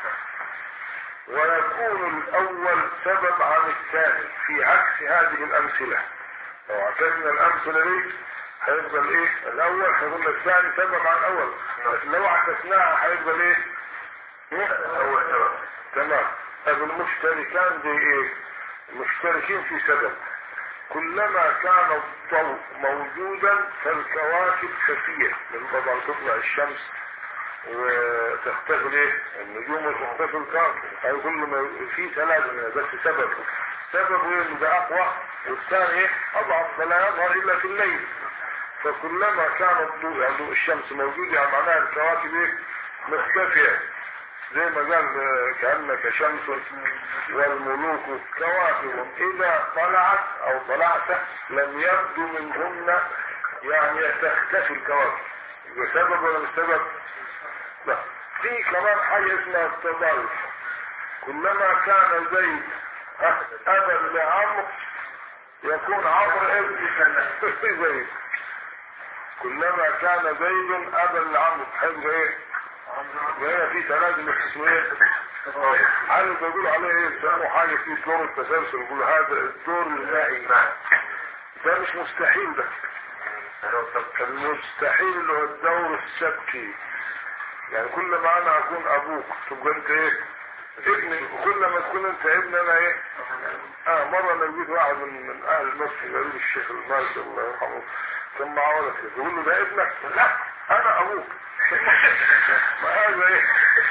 ويكون الاول سبب عن الثاني في عكس هذه الامثله لو اعتدنا الامثله دي هيفضل ايه الاول هيقول الثاني سبب عن الاول لكن لو عكسناها هيفضل ايه إيه؟ اول سبب تمام طب المشتركان دي ايه مشتركين في سبب كلما كان الضوء موجودا فالكواكب خفية لأن طبعا تطلع الشمس وتختفي ايه النجوم وتختفي الكواكب أي كل ما في تلازم هنا بس سبب سبب ايه ان ده اقوى والثاني ايه اضعف فلا يظهر الا في الليل فكلما كان الضوء يعني ضوء الشمس موجود يعني معناها الكواكب ايه مختفية زي ما قال آه، كأنك شمس والملوك كواكب إذا طلعت أو طلعت لم يبدو منهن يعني تختفي الكواكب يبقى سبب ولا مش سبب؟ لا في كمان حاجة اسمها التضارب كلما كان زيد ها، أبا لعمرو يكون عمرو ابن زيد كلما كان زيد أبا لعمرو هيبقى ايه؟ هنا في تلازم اسمه ايه؟ عارف بيقولوا عليه ايه؟ بيسموا حاجه في دور التسلسل يقولوا هذا الدور المائي ده مش مستحيل ده المستحيل اللي هو الدور السبكي يعني كل ما انا اكون ابوك تبقى انت ايه؟ ابني وكل ما تكون انت ابن انا ايه؟ اه مره انا لقيت واحد من, من اهل مصر قال لي الشيخ المالكي الله يرحمه كان معاه ولد كده بيقول له ده ابنك؟ لا انا ابوك ما هذا ايه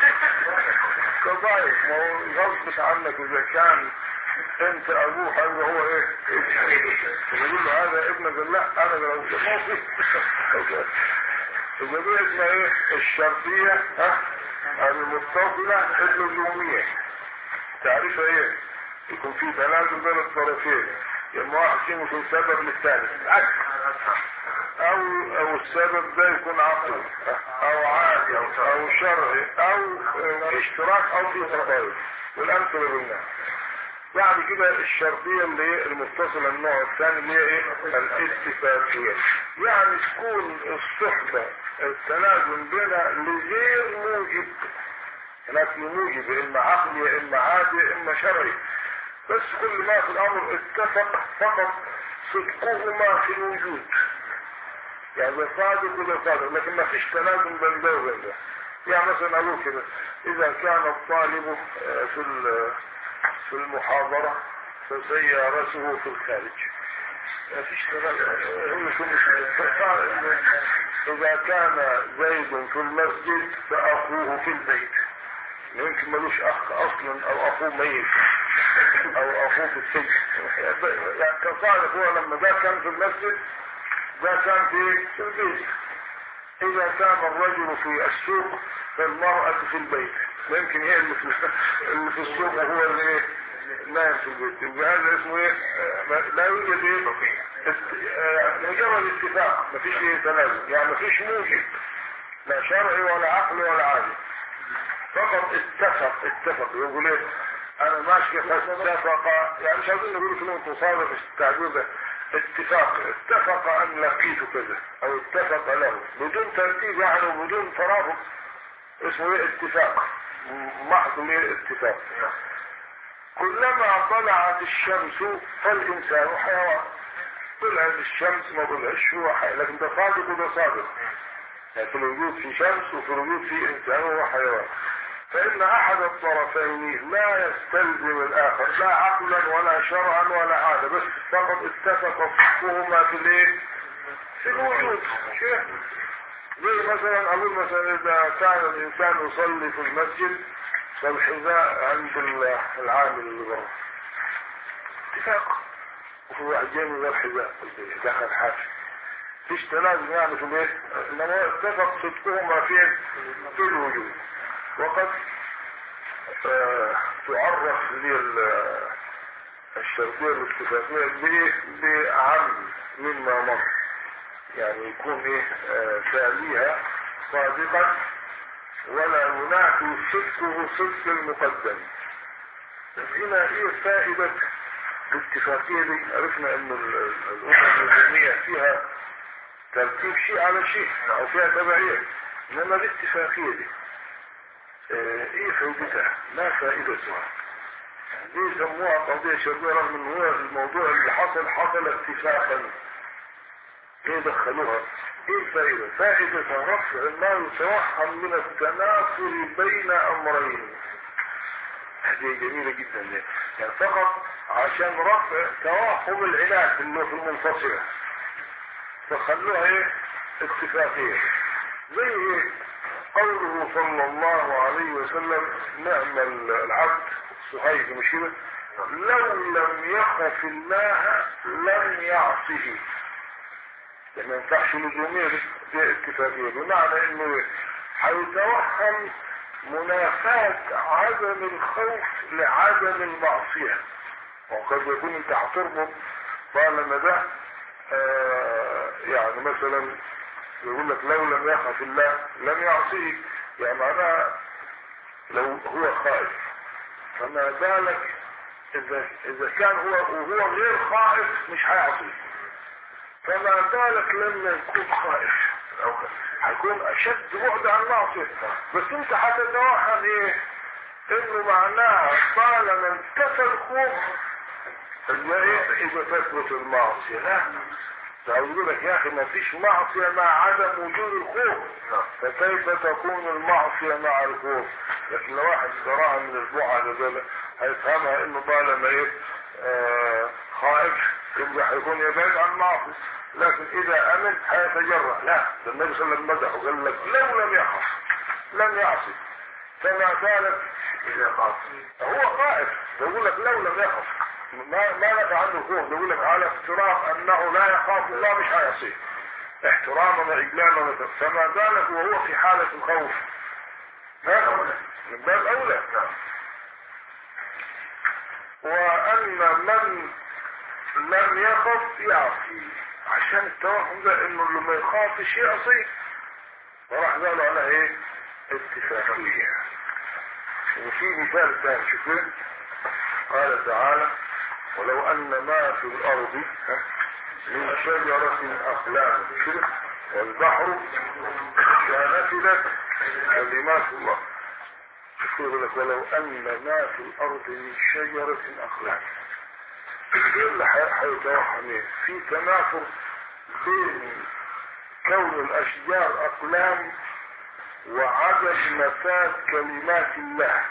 كضعيف ما هو غصب عنك اذا كان انت ابوه هذا هو ايه يقول له هذا ابنك قال لا انا لو ما في يبقى دي اسمها ايه الشرطية ها المتصلة اللزومية تعرفها ايه يكون في تلازم بين الطرفين يبقى واحد فيهم يكون سبب للثاني العكس او او السبب ده يكون عقلي او عادي او, أو شرعي او آه، اشتراك او في تطاير والامثله قلناها بعد كده الشرطية اللي هي المتصلة النوع الثاني اللي هي ايه الاتفاقية يعني تكون الصحبة التلازم بينها لغير موجب هناك موجب يا اما عقلي يا اما عادي يا اما شرعي بس كل ما في الامر اتفق فقط صدقهما في الوجود يعني ده صادق وده صادق لكن ما فيش تلازم بين ده وبين ده يعني مثلا اقول كده اذا كان الطالب آه، في ال- في المحاضرة فسيارته في الخارج ما فيش تلازم هو يكون اذا كان زيد في المسجد فاخوه في البيت يمكن ملوش اخ اصلا او اخوه ميت او اخوه في السجن يعني كصالح هو لما ده كان في المسجد ده كان في في البيت اذا كان الرجل في السوق فالمرأة في البيت يمكن هي اللي في اللي في السوق وهو اللي ايه نايم في البيت يبقى هذا اسمه ايه آه، لا يوجد ايه است- آه، مجرد اتفاق مفيش ايه تنازل يعني مفيش موجب لا شرعي ولا عقلي ولا عادي فقط اتفق اتفق يقول ايه انا ماشي فاتفق يعني مش عايزين نقول كلمة تصادف التعبير ده اتفاق اتفق ان لقيت كذا او اتفق له بدون ترتيب يعني وبدون ترافق اسمه ايه اتفاق محض ايه اتفاق كلما طلعت الشمس فالانسان حيوان طلعت الشمس ما طلعش هو حي لكن ده صادق وده صادق يعني في الوجود في شمس وفي الوجود في انسان وهو حيوان فان احد الطرفين لا يستلزم الاخر لا عقلا ولا شرعا ولا عاده بس فقط اتفق فقهما في الايه في الوجود شيء زي مثلا اقول مثلا اذا كان الانسان يصلي في المسجد فالحذاء عند ال- العامل اللي برا اتفاق وفي واحد جاي من غير حذاء دخل حافي فيش تلازم يعني في الايه انما اتفق صدقهما فين في الوجود وقد آه تعرف لي ال- الشرطية الاتفاقية بايه بعم مما مر يعني يكون ايه آه تاليها صادقا ولا ينافي صدقه صدق المقدم هنا ايه فائدة الاتفاقية دي عرفنا ان ال- ال- الامم الاسلامية فيها ترتيب شيء على شيء او فيها تبعية انما الاتفاقية دي آه، ايه فائدتها ما فائدتها دي يسموها قضية شرعية رغم ان هو الموضوع اللي حصل حصل اتفاقا ليه دخلوها ايه الفائدة فائدة رفع ما يتوهم من التنافر بين امرين هذه جميلة جدا دي. يعني فقط عشان رفع توهم العناد اللي هو في المنفصلة فخلوها ايه اتفاقية زي ايه قوله صلى الله عليه وسلم نعم العبد صهيب مش كده لو لم يخف الله لم يعصه يعني ما ينفعش لزومية دي دي اتفاقية بمعنى انه هيتوهم منافاة عدم الخوف لعدم المعصية وقد يكون انت هتربط طالما ده آه يعني مثلا يقول لك لو لم يخف الله لم يعصيه يعني معناها لو هو خائف فما بالك اذا اذا كان هو وهو غير خائف مش هيعصيه فما بالك لما يكون خائف او هيكون اشد بعد عن المعصيه بس انت هتتوهم ايه انه معناها طالما انتفى الخوف اللي ايه اذا تثبت المعصيه لا ده يقول لك يا اخي ما فيش معصيه مع عدم وجود الخوف فكيف تكون المعصيه مع الخوف لكن لو واحد اشتراها من البعد دول هيفهمها انه طالما ايه آه خائف يبقى هيكون يبعد عن المعصيه لكن اذا امن هيتجرأ لا ده النبي صلى الله عليه وسلم مدحه وقال لك لو لم يخف لم يعصي فما بالك اذا خاف هو خائف يقول لك لو لم يخف ما ما نفع عنه الخوف يقول لك على افتراض انه لا يخاف الله مش هيعصيه احتراما واجلالا فما بالك وهو في حالة الخوف ها من باب اولى وان من لم يخف يعصي عشان التوهم ده انه اللي ما يخافش يعصي فراح قالوا على ايه اتفاقية وفي مثال ثاني شوفين قال تعالى ولو ان ما في الارض ها، من شجرة اقلام كده والبحر كنفذت كلمات الله شوفوا يقول لك ولو ان ما في الارض من شجرة اقلام ايه اللي هيتوهم ايه في تنافر بين كون الاشجار اقلام وعدم نفاذ كلمات الله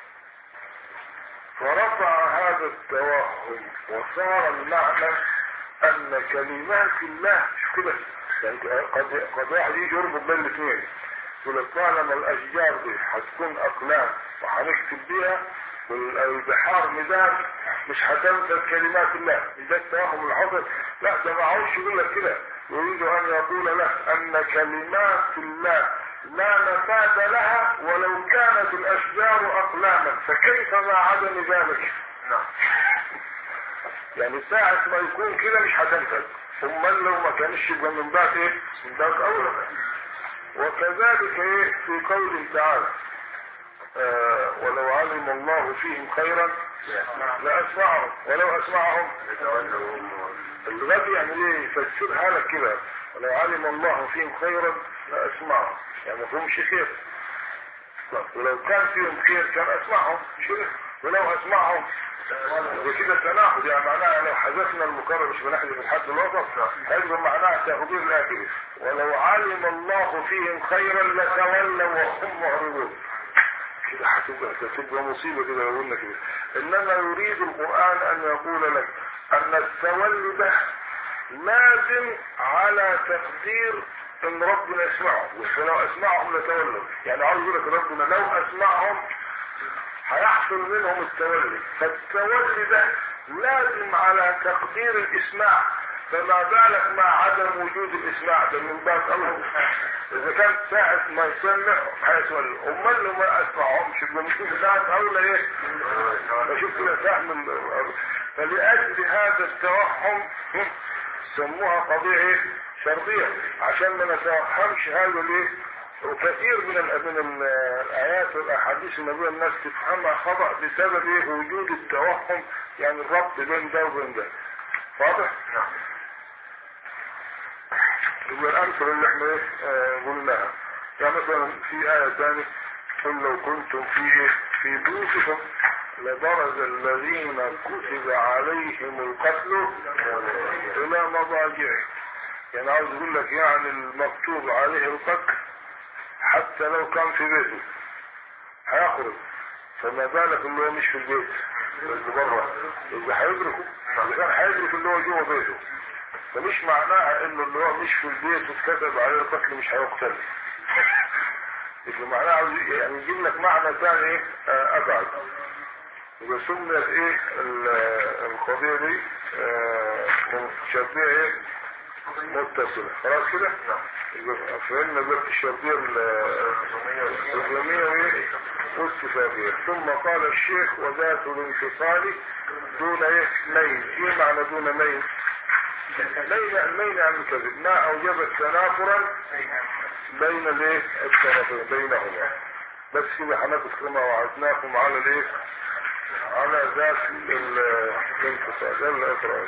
فرفع هذا التوهم وصار المعنى ان كلمات الله شوف كده يعني قد قد واحد يجي يربط بين الاثنين يقول لك طالما الاشجار دي هتكون اقلام وهنكتب بيها والبحار مداد مش هتنفذ كلمات الله مش ده التوهم اللي حصل لا ده ما عاوز يقول لك كده يريد ان يقول لك ان كلمات الله لا نفاد لها ولو كانت الاشجار اقلاما فكيف مع عدم ذلك نعم يعني ساعة ما يكون كده مش هتنفذ ثم لو ما كانش يبقى من باب ايه من باب اولى وكذلك ايه في قوله تعالى آه ولو علم الله فيهم خيرا لاسمعهم ولو اسمعهم الغد يعني ايه يفسرها لك كده ولو علم الله فيهم خيرا لاسمعهم يعني ما فيهمش خير طب ولو كان فيهم خير كان اسمعهم مش كده ولو اسمعهم وكده تناقض يعني معناها لو حذفنا المكرر مش بنحذف الحد الوسط هيبقى معناها تقدير الاخر ولو علم الله فيهم خيرا لتولوا وهم معرضون كده هتبقى هتبقى مصيبه كده لو قلنا كده انما يريد القران ان يقول لك ان التولي ده لازم على تقدير ان ربنا يسمعهم ولو اسمعهم لتولوا يعني عاوز يقول لك ربنا لو اسمعهم هيحصل منهم التولي فالتولي ده لازم على تقدير الاسماع فما بالك مع عدم وجود الاسماع ده من باب الله اذا كانت ساعة ما يسمع هيتولى امال لو ما اسمعهمش يبقى ممكن ساعة اولى ايه فشوف كده فهم فلأجل هذا التوهم سموها قضية ايه شرطية عشان ما نتوهمش هذا الايه وكثير من ال من الايات والاحاديث النبويه الناس تفهمها خطا بسبب ايه وجود التوهم يعني الربط بين ده وبين ده واضح؟ نعم يبقى الامثله اللي احنا ايه آه قلناها يعني مثلا في ايه ثانيه قل لو كنتم في ايه في بيوتكم لبرز الذين كتب عليهم القتل الى مضاجعهم يعني عاوز يقول لك يعني المكتوب عليه القتل حتى لو كان في بيته هيخرج فما بالك اللي هو مش في البيت اللي بره يبقى هيدركه اذا كان هيدرك اللي هو جوه بيته فمش معناها انه اللي هو مش في البيت واتكتب عليه القتل مش هيقتل يبقى معناها عاوز يعني يجيب لك معنى ثاني ايه آه ابعد يبقى سميت ايه القضيه دي آه شبيه ايه متصلة خلاص كده؟ نعم فهمنا بقى الشرطية الإسلامية وإيه؟ والصفاتية ثم قال الشيخ وذات الانفصال دون إيه؟ ميل إيه معنى دون ميل؟ ميل الميل عن الكذب ما أوجب تنافرا بين الإيه؟ الطرفين بينهما بس كده هناخد كما وعدناكم على الإيه؟ على ذات الانفصال ده الإفراج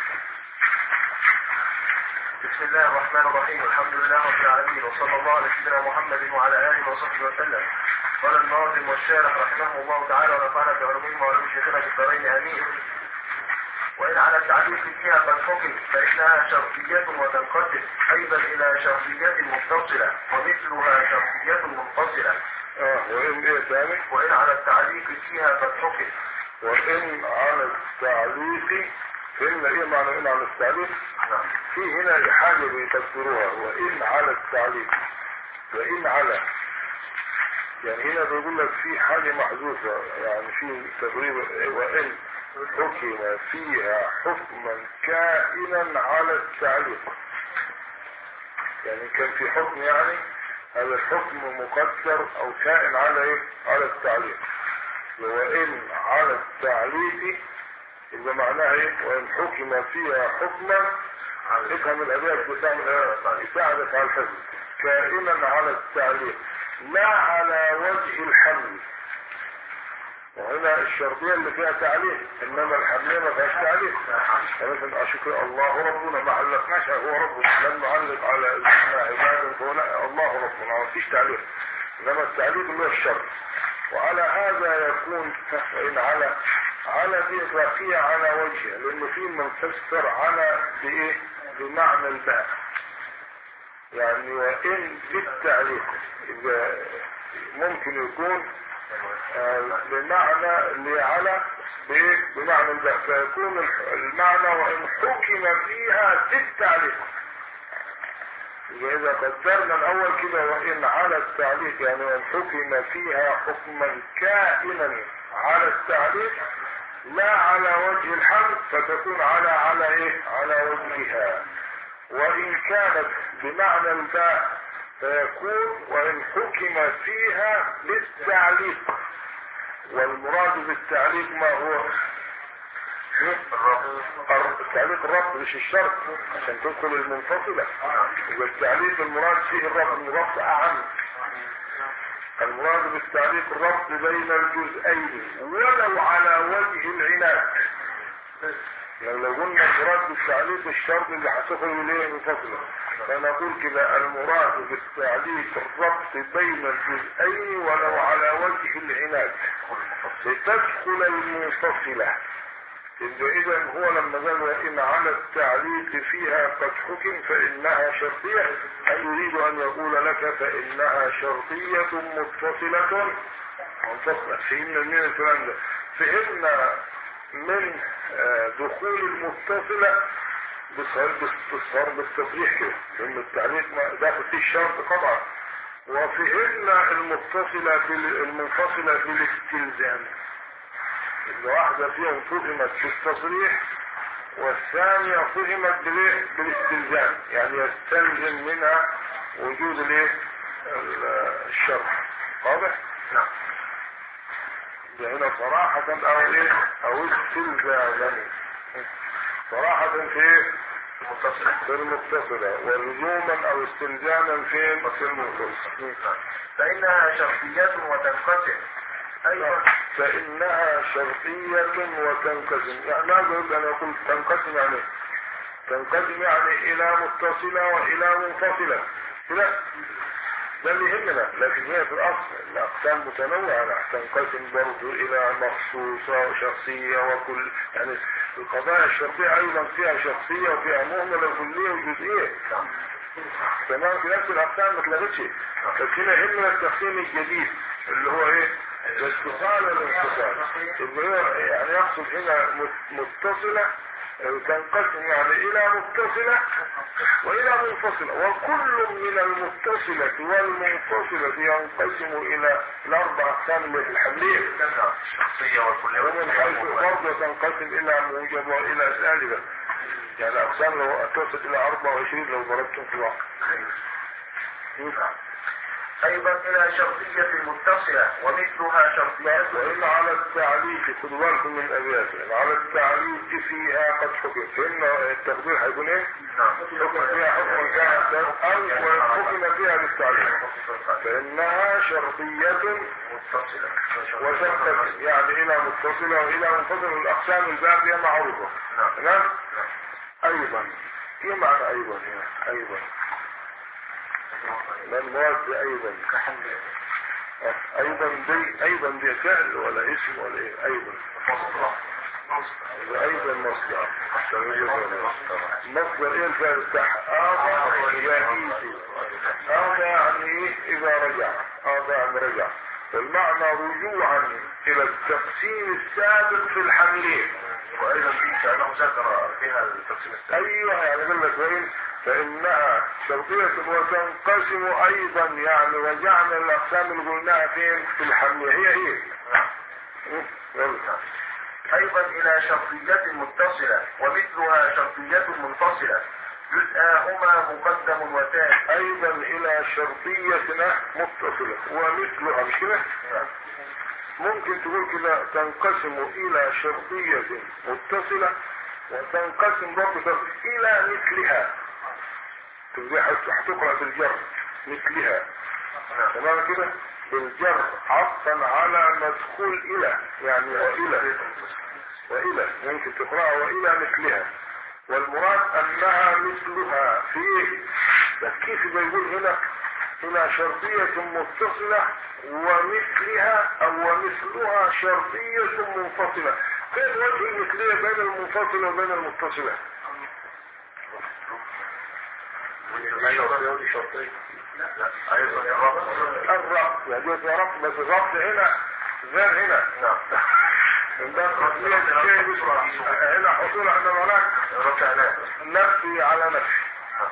بسم الله الرحمن الرحيم الحمد لله رب العالمين وصلى الله على سيدنا محمد وعلى اله وصحبه وسلم قال الناظم والشارح رحمه الله تعالى ونفعنا بعلومهم وعلوم شيخنا في الدارين امين وان على التعليق فيها قد حكم فانها شرطيات وتنقسم ايضا الى شرطيات متصله ومثلها شرطيات منفصله اه وإن إيه ثاني؟ وان على التعليق فيها قد حكم وإن على التعليق فهمنا إيه معنى إن على التعليق؟ نعم في هنا حاجة بيفسروها وإن على التعليق وإن على يعني هنا بيقول لك في حاجة محذوفة يعني في تقريبا وإن حكم فيها حكما كائنا على التعليق يعني كان في حكم يعني هذا الحكم مقدر او كائن على ايه على التعليق وإن على التعليق يبقى معناها ايه وإن حكم فيها حكما افهم الابيات يساعدك على الحفظ كائنا على التعليق لا على وجه الحمل وهنا الشرطية اللي فيها تعليق انما الحملية ما فيهاش تعليق مثلا اشكر الله ربنا ما علقناش هو ربنا لم نعلق على اسمنا عبادا فهنا الله ربنا ما فيش تعليق انما التعليق اللي هو الشرط وعلى هذا يكون فإن على على دي إضافية على وجهه لأنه في من فسر على بإيه بمعنى الباء يعني وإن بالتعليق إذا ممكن يكون آه بمعنى اللي على بإيه بمعنى الباء فيكون المعنى وإن حكم فيها بالتعليق إذا قدرنا الأول كده وإن على التعليق يعني وإن حكم فيها حكما كائنا على التعليق لا على وجه الحمد فتكون على على ايه على وجهها وان كانت بمعنى الباء فيكون وإن حكم فيها بالتعليق والمراد بالتعليق ما هو التعليق الربط مش الشرط عشان تدخل المنفصلة والتعليق المراد فيه الربط الربط أعم المراد بالتعليق الربط بين الجزئين ولو على وجه العناد يعني لو قلنا المراد بالتعليق الشرط اللي هتخرج اليه منفصلة فنقول كده المراد بالتعليق الربط بين الجزئين ولو على وجه العناد لتدخل المنفصلة إذا إذا هو لما قال وإن على التعليق فيها قد حكم فإنها شرطية أي يريد أن يقول لك فإنها شرطية متصلة منفصلة فهمنا من الكلام ده فهمنا من دخول المتصلة بالصار بالتصريح كده لأن التعليق داخل فيه الشرط طبعا وفهمنا المتصلة المنفصلة بالاستلزام ان واحدة فيهم فهمت بالتصريح والثانية فهمت بالاستلزام يعني يستلزم منها وجود الايه الشرح واضح؟ نعم ده هنا صراحة او ايه او استلزاما صراحة في ايه؟ المتصلة في المتصلة ولزوما او استلزاما فين في المتصلة فإنها شرطيات وتنقسم أيضا فإنها شرطية وتنقسم يعني ماذا يريد أن يقول تنقسم يعني تنقسم يعني إلى متصلة وإلى منفصلة كده ده اللي يهمنا لكن هي في الأصل الأقسام متنوعة تنقسم برضو إلى مخصوصة وشخصية وكل يعني القضايا الشرطية أيضا فيها شخصية وفيها مهملة وكلية وجزئية تمام في نفس الأقسام ما اتلغتش لكن هنا يهمنا التقسيم الجديد اللي هو إيه الاتصال والانفصال اللي هو يعني يقصد هنا متصلة تنقسم يعني الى متصلة والى منفصلة وكل من المتصلة والمنفصلة ينقسم الى الاربع اقسام اللي في الحملية الشخصية والكلية ومن حيث برضه تنقسم الى موجب والى سالبة يعني اقسام لو تصل الى 24 لو ضربتم في الواقع أيضا إلى شرطية متصلة ومثلها شرطيات وإن على التعليق خدوا بالكم من أبيات على التعليق فيها قد حكم فإن التقدير هيكون إيه؟ نعم حكم فيها حكم كان أو حكم فيها بالتعليق فإنها شرطية متصلة وتنقسم يعني إلى متصلة وإلى منفصلة الأقسام الباقية معروفة نعم تمام؟ أيضا إيه معنى أيضا هنا؟ أيضا المواد ايضا ايضا دي ايضا دي فعل ولا اسم ولا ايه ايضا ايضا مصدر مصدر ايه الفعل بتاعها اضى يهيد اضى يعني ايه اذا رجع اضى يعني رجع المعنى رجوعا الى التقسيم السابق في الحملين وأيضا في كأنه ذكر فيها التقسيم الثاني ايوه يعني اقول لك وين فانها شرطية وتنقسم ايضا يعني رجعنا الاقسام اللي قلناها فين في الحمية هي هي يلا. أيضا إلى شرطية متصلة ومثلها شرطية منفصلة جزءاهما مقدم وتالي ايضا الى شرطية متصلة ومثلها مش كده ممكن تقول كده تنقسم الى شرطية متصلة وتنقسم برضه الى مثلها تبقى هتقرأ بالجر مثلها تمام كده بالجر عطفا على مدخول الى يعني والى والى ممكن تقرأها والى مثلها والمراد انها مثلها في بس كيف بيقول هنا الى شرطية متصلة ومثلها او ومثلها شرطية منفصلة كيف وجه المثلية بين المنفصلة وبين المتصلة الربط يجوز ربط بس الربط هنا غير هنا نعم ده قضية شيء هنا حصول عند هناك ركعنات نفسي على نفسي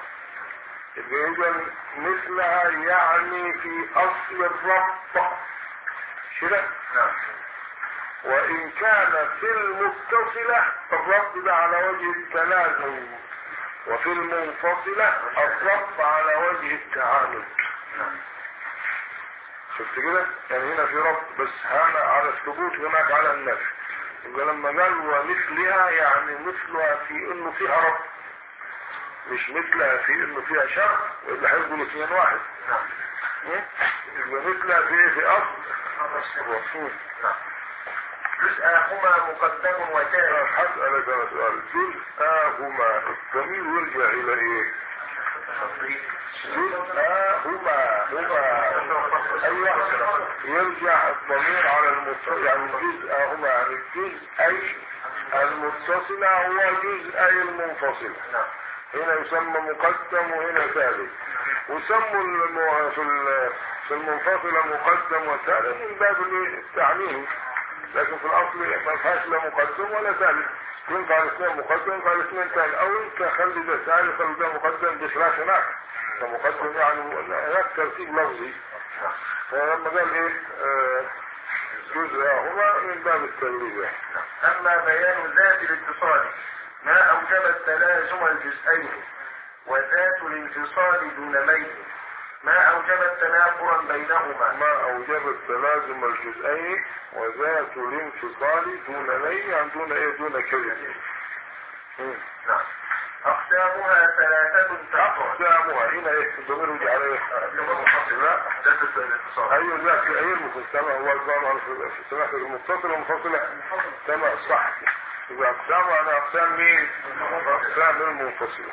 إذا مثلها يعني في أصل الربط كده نعم وإن كان في المتصلة الربط ده على وجه التلازم وفي المنفصلة الربط على وجه التعامد شفت كده يعني هنا في رب بس هنا على الثبوت هناك على النفي يبقى لما قال ومثلها يعني مثلها في انه فيها رب مش مثلها في انه فيها شر والا هيبقوا الاثنين واحد نعم م? يبقى مثلها في ايه في اصل الرسول نعم جزءهما مقدم وثاني هسألك انا سؤال جزءاهما الضمير يرجع الى ايه؟ جزءاهما هما ايوه يرجع الضمير على المتصل يعني جزءاهما يعني الجزء اي المتصلة هو جزء اي المنفصلة نعم هنا يسمى مقدم وهنا ثالث وسموا الم- في ال- في المنفصلة مقدم وثالث من باب التعميم لكن في الاصل ما فيهاش لا مقدم ولا ثالث ينفع الاثنين مقدم ينفع الاثنين ثالث او انت خلي ده ثالث خلي ده مقدم بخلاف هناك ده مقدم يعني هناك ترتيب لفظي فلما قال ايه آه، جزءهما من باب التغليب يعني. أما بيان ذات الاتصال ما أوجب التلازم الجزئين وذات الانفصال دون ميل ما أوجب تنافرا بينهما ما اوجب التلازم الجزئين وذات الانفصال دون ني يعني دون ايه دون كلمه مم. نعم أقسامها ثلاثة تقع اقسامها هنا ايه الضمير يجي على ايه لا ذات الاتصال ايوه ذاك ايه المقسمه هو الضمير في السماح المتصله المنفصله سمع صح يبقى اقسامها يعني اقسام مين؟ اقسام المنفصله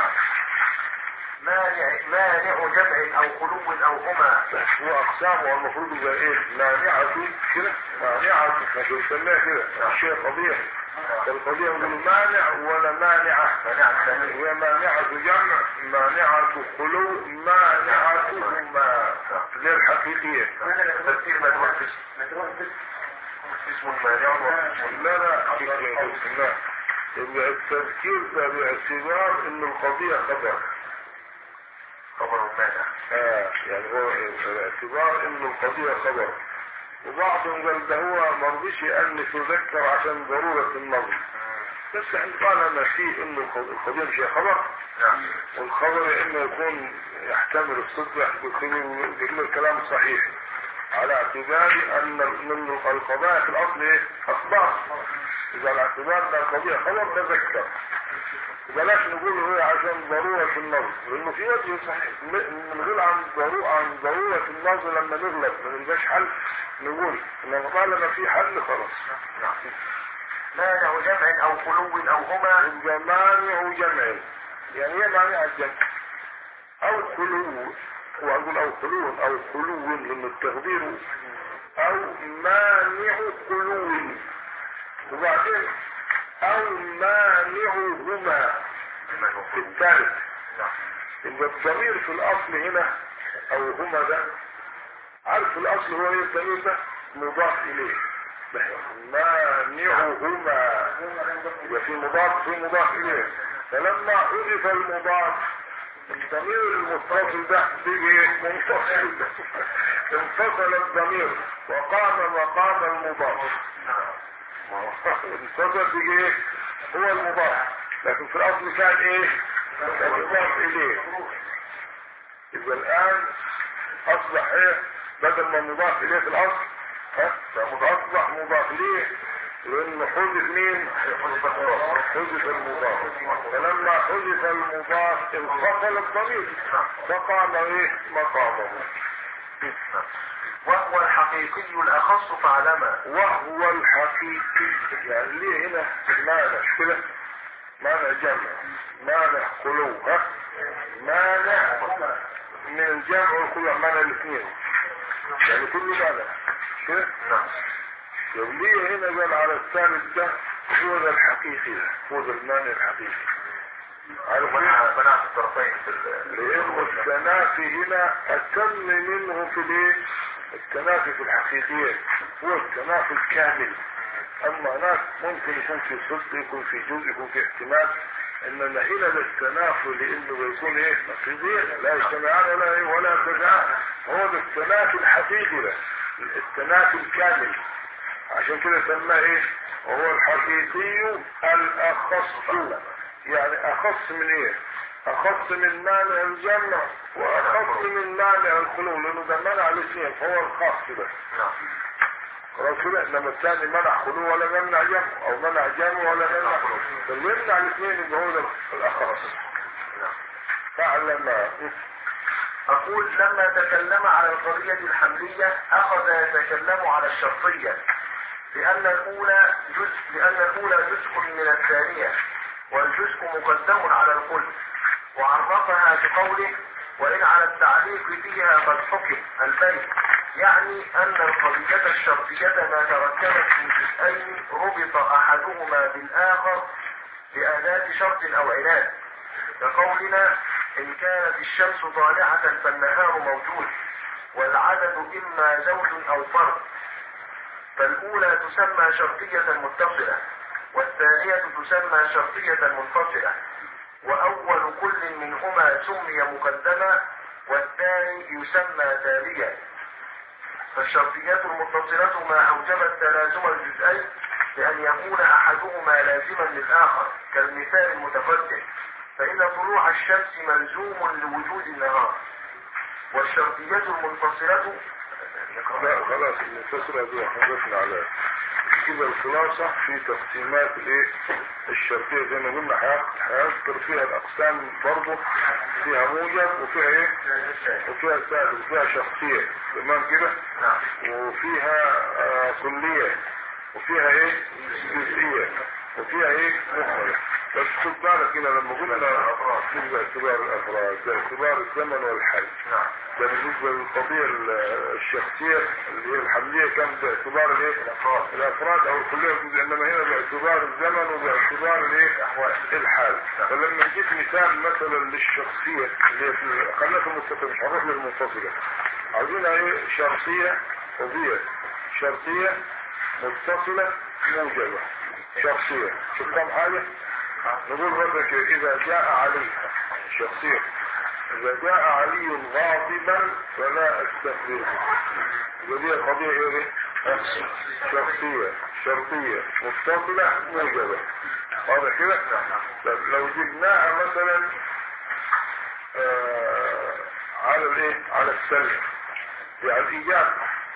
مانع مانع جمع أو خلو أو هما هو اقسامه المفروض يبقى ايه مانعة كده مانعة احنا بنسميها كده الشيء قضية القضية نقول مانع ولا مانعة هي مانعة جمع مانعة خلو مانعتهما غير حقيقية تفسير ما تروحش اسم المانع والاسم لا لا حقيقية لا يبقى التذكير ده باعتبار ان القضية خبر خبر المانع آه يعني هو باعتبار ان القضية خبر وبعضهم قال ده هو ما رضيش ان تذكر عشان ضرورة النظر بس احنا قال ما فيه ان الق- القضية مش هي خبر نعم والخبر يا اما يكون يحتمل الصدق يكون الكلام صحيح على اعتبار ان من القضايا في الاصل ايه اخبار اذا على اعتبار ان القضية خبر تذكر بلاش نقول هو عشان ضرورة النظر لانه في وجه صحيح م- من غير عن ضرورة عن ضرورة النظر لما نغلط ما نلقاش حل نقول انما طالما في حل خلاص مانع جمع أو خلو أو هما يبقى مانع جمع يعني ايه مانع الجمع او خلو واقول او خلو او خلو من التخدير او مانع خلو وبعدين او مانعهما في الثالث يبقى الضمير في الاصل هنا او هما ده عارف الاصل هو ايه الضمير ده مضاف اليه مانعهما يبقى في مضاف في مضاف اليه فلما حذف المضاف الضمير المتصل ده بيجي منفصل انفصل الضمير وقام مقام المضاف انفصل بيجي ايه هو المضاف لكن في الاصل كان ايه كان مضاف اليه يبقى الان اصبح ايه بدل ما مضاف اليه في الاصل ها اصبح مضاف ليه لان حذف مين حذف المضاف فلما حذف المضاف انفصل الضمير فقام ايه مقامه وهو الحقيقي الأخص فاعلما وهو الحقيقي يعني ليه هنا مانع مش كده مانع جمع مانع خلو ها مانع من الجمع والخلو مانع الاثنين يعني كل مانع مش كده نعم طب ليه هنا قال على الثالث ده هو ده الحقيقي ده هو ده المانع الحقيقي عارف ليه؟ منع منع في الطرفين في ال- لأن التنافي هنا أتم منه في الايه؟ التنافي في الحقيقيات هو التنافي الكامل أما هناك ممكن يكون في صدق يكون في جزء يكون في احتمال إنما هنا ده التنافي لأنه بيكون إيه؟ نقيضين لا يجتمعان ولا إيه ولا يرتفعان هو ده التنافي الحقيقي ده التنافي الكامل عشان كده سماه إيه؟ وهو الحقيقي الأخص يعني أخص من إيه؟ اخص من مانع الجمع واخص من مانع الخلو لانه ده منع الاثنين فهو الخاص ده نعم خلاص كده انما الثاني منع خلو ولا منع جمع او منع جمع ولا منع خلو فاللي يمنع الاثنين يبقى هو ده الاخص نعم فاعلم أقول لما تكلم على القضية الحملية أخذ يتكلم على الشرطية لأن الأولى جزء لأن الأولى جزء من الثانية والجزء مقدم على الكل وعرفها بقوله وإن على التعليق فيها قد حكم البيت يعني أن القضية الشرطية ما تركبت من جزئين ربط أحدهما بالآخر بأداة شرط أو عناد كقولنا إن كانت الشمس طالعة فالنهار موجود والعدد إما زوج أو فرد فالأولى تسمى شرطية متصلة والثانية تسمى شرطية منفصلة وأول كل منهما سمي مقدما والثاني يسمى تاليا فالشرطيات المتصلة ما أوجبت تلازم الجزئين بأن يكون أحدهما لازما للآخر كالمثال المتقدم فإن طلوع الشمس ملزوم لوجود النهار والشرطية المنفصلة لا خلاص المنفصلة دي احنا ضفنا عليها كده الخلاصة في تقسيمات الايه الشرطية زي ما قلنا هيذكر هيذكر فيها الاقسام برضه فيها موجب وفيها ايه وفيها سالب وفيها شخصية تمام كده نعم وفيها آه كلية وفيها ايه جزئية وفيها ايه مهملة بس خد بالك كده لما قلنا مش باعتبار الافراد باعتبار الزمن والحل نعم ده بالنسبة للقضية ال- الشخصية اللي هي الحملية كان باعتبار الايه الافراد او الكلية الجزئية انما هنا باعتبار الزمن وباعتبار الايه الحال فلما نجيب مثال مثلا للشخصية اللي هي في خلينا في المتصل مش هنروح للمنفصلة عايزينها ايه شرطية قضية شرطية متصلة موجبة شخصية شوف كم حاجة نقول مثلا كده إذا جاء علي شخصية إذا جاء علي غاضبا فلا أستخدمه يبقى دي قضية إيه دي؟ شخصية شرطية متصلة موجبة واضح كده؟ طب لو جبناها مثلا آه على الايه؟ على السلم يعني الإيجاب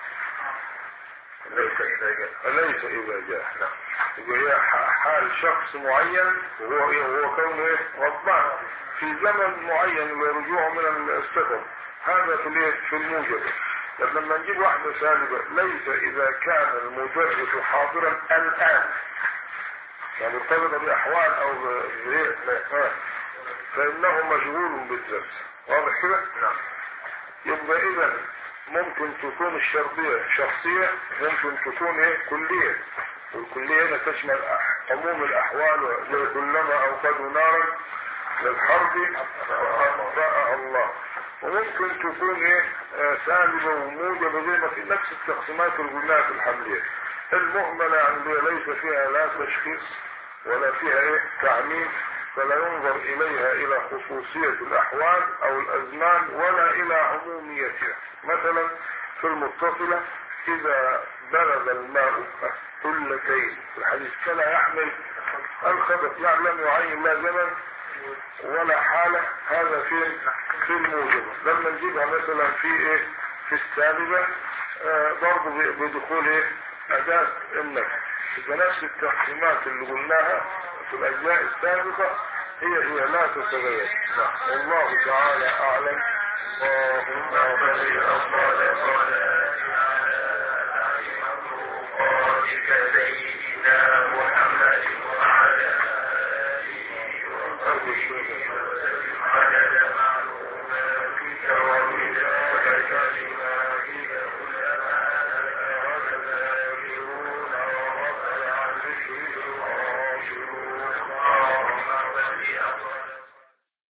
ليس إذا جاء ليس إذا جاء نعم يبقى هي ح- حال شخص معين وهو إيه وهو كونه إيه غضبان في زمن معين ورجوعه من السفر هذا في الايه في الموجب طب لما نجيب واحدة سالبة ليس إذا كان المدرس حاضرا الآن يعني مرتبطة بأحوال أو ب- بإيه آه. فإنه مشغول بالدرس واضح كده؟ نعم يبقى اذا ممكن تكون الشرطية شخصية ممكن تكون ايه كلية والكلية هنا تشمل أح- عموم الاحوال زي كلما اوقدوا نارا للحرب اطفاءها الله وممكن تكون ايه آه، سالبة وموجبة زي ما في نفس التقسيمات اللي قلناها في الحملية المهملة يعني اللي ليس فيها لا تشخيص ولا فيها ايه تعميم فلا ينظر اليها الى خصوصية الاحوال او الازمان ولا الى عموميتها مثلا في المتصلة اذا بلغ الماء قلتين في الحديث فلا يحمل الخبث يعني لم يعين لا زمن ولا حالة هذا في في الموجب لما نجيبها مثلا في ايه في السالبة آه برضه ب- بدخول ايه اداة النفي يبقى نفس التقسيمات اللي قلناها في الاجزاء السابقة هي هي لا تتغير والله تعالى اعلم اللهم صل على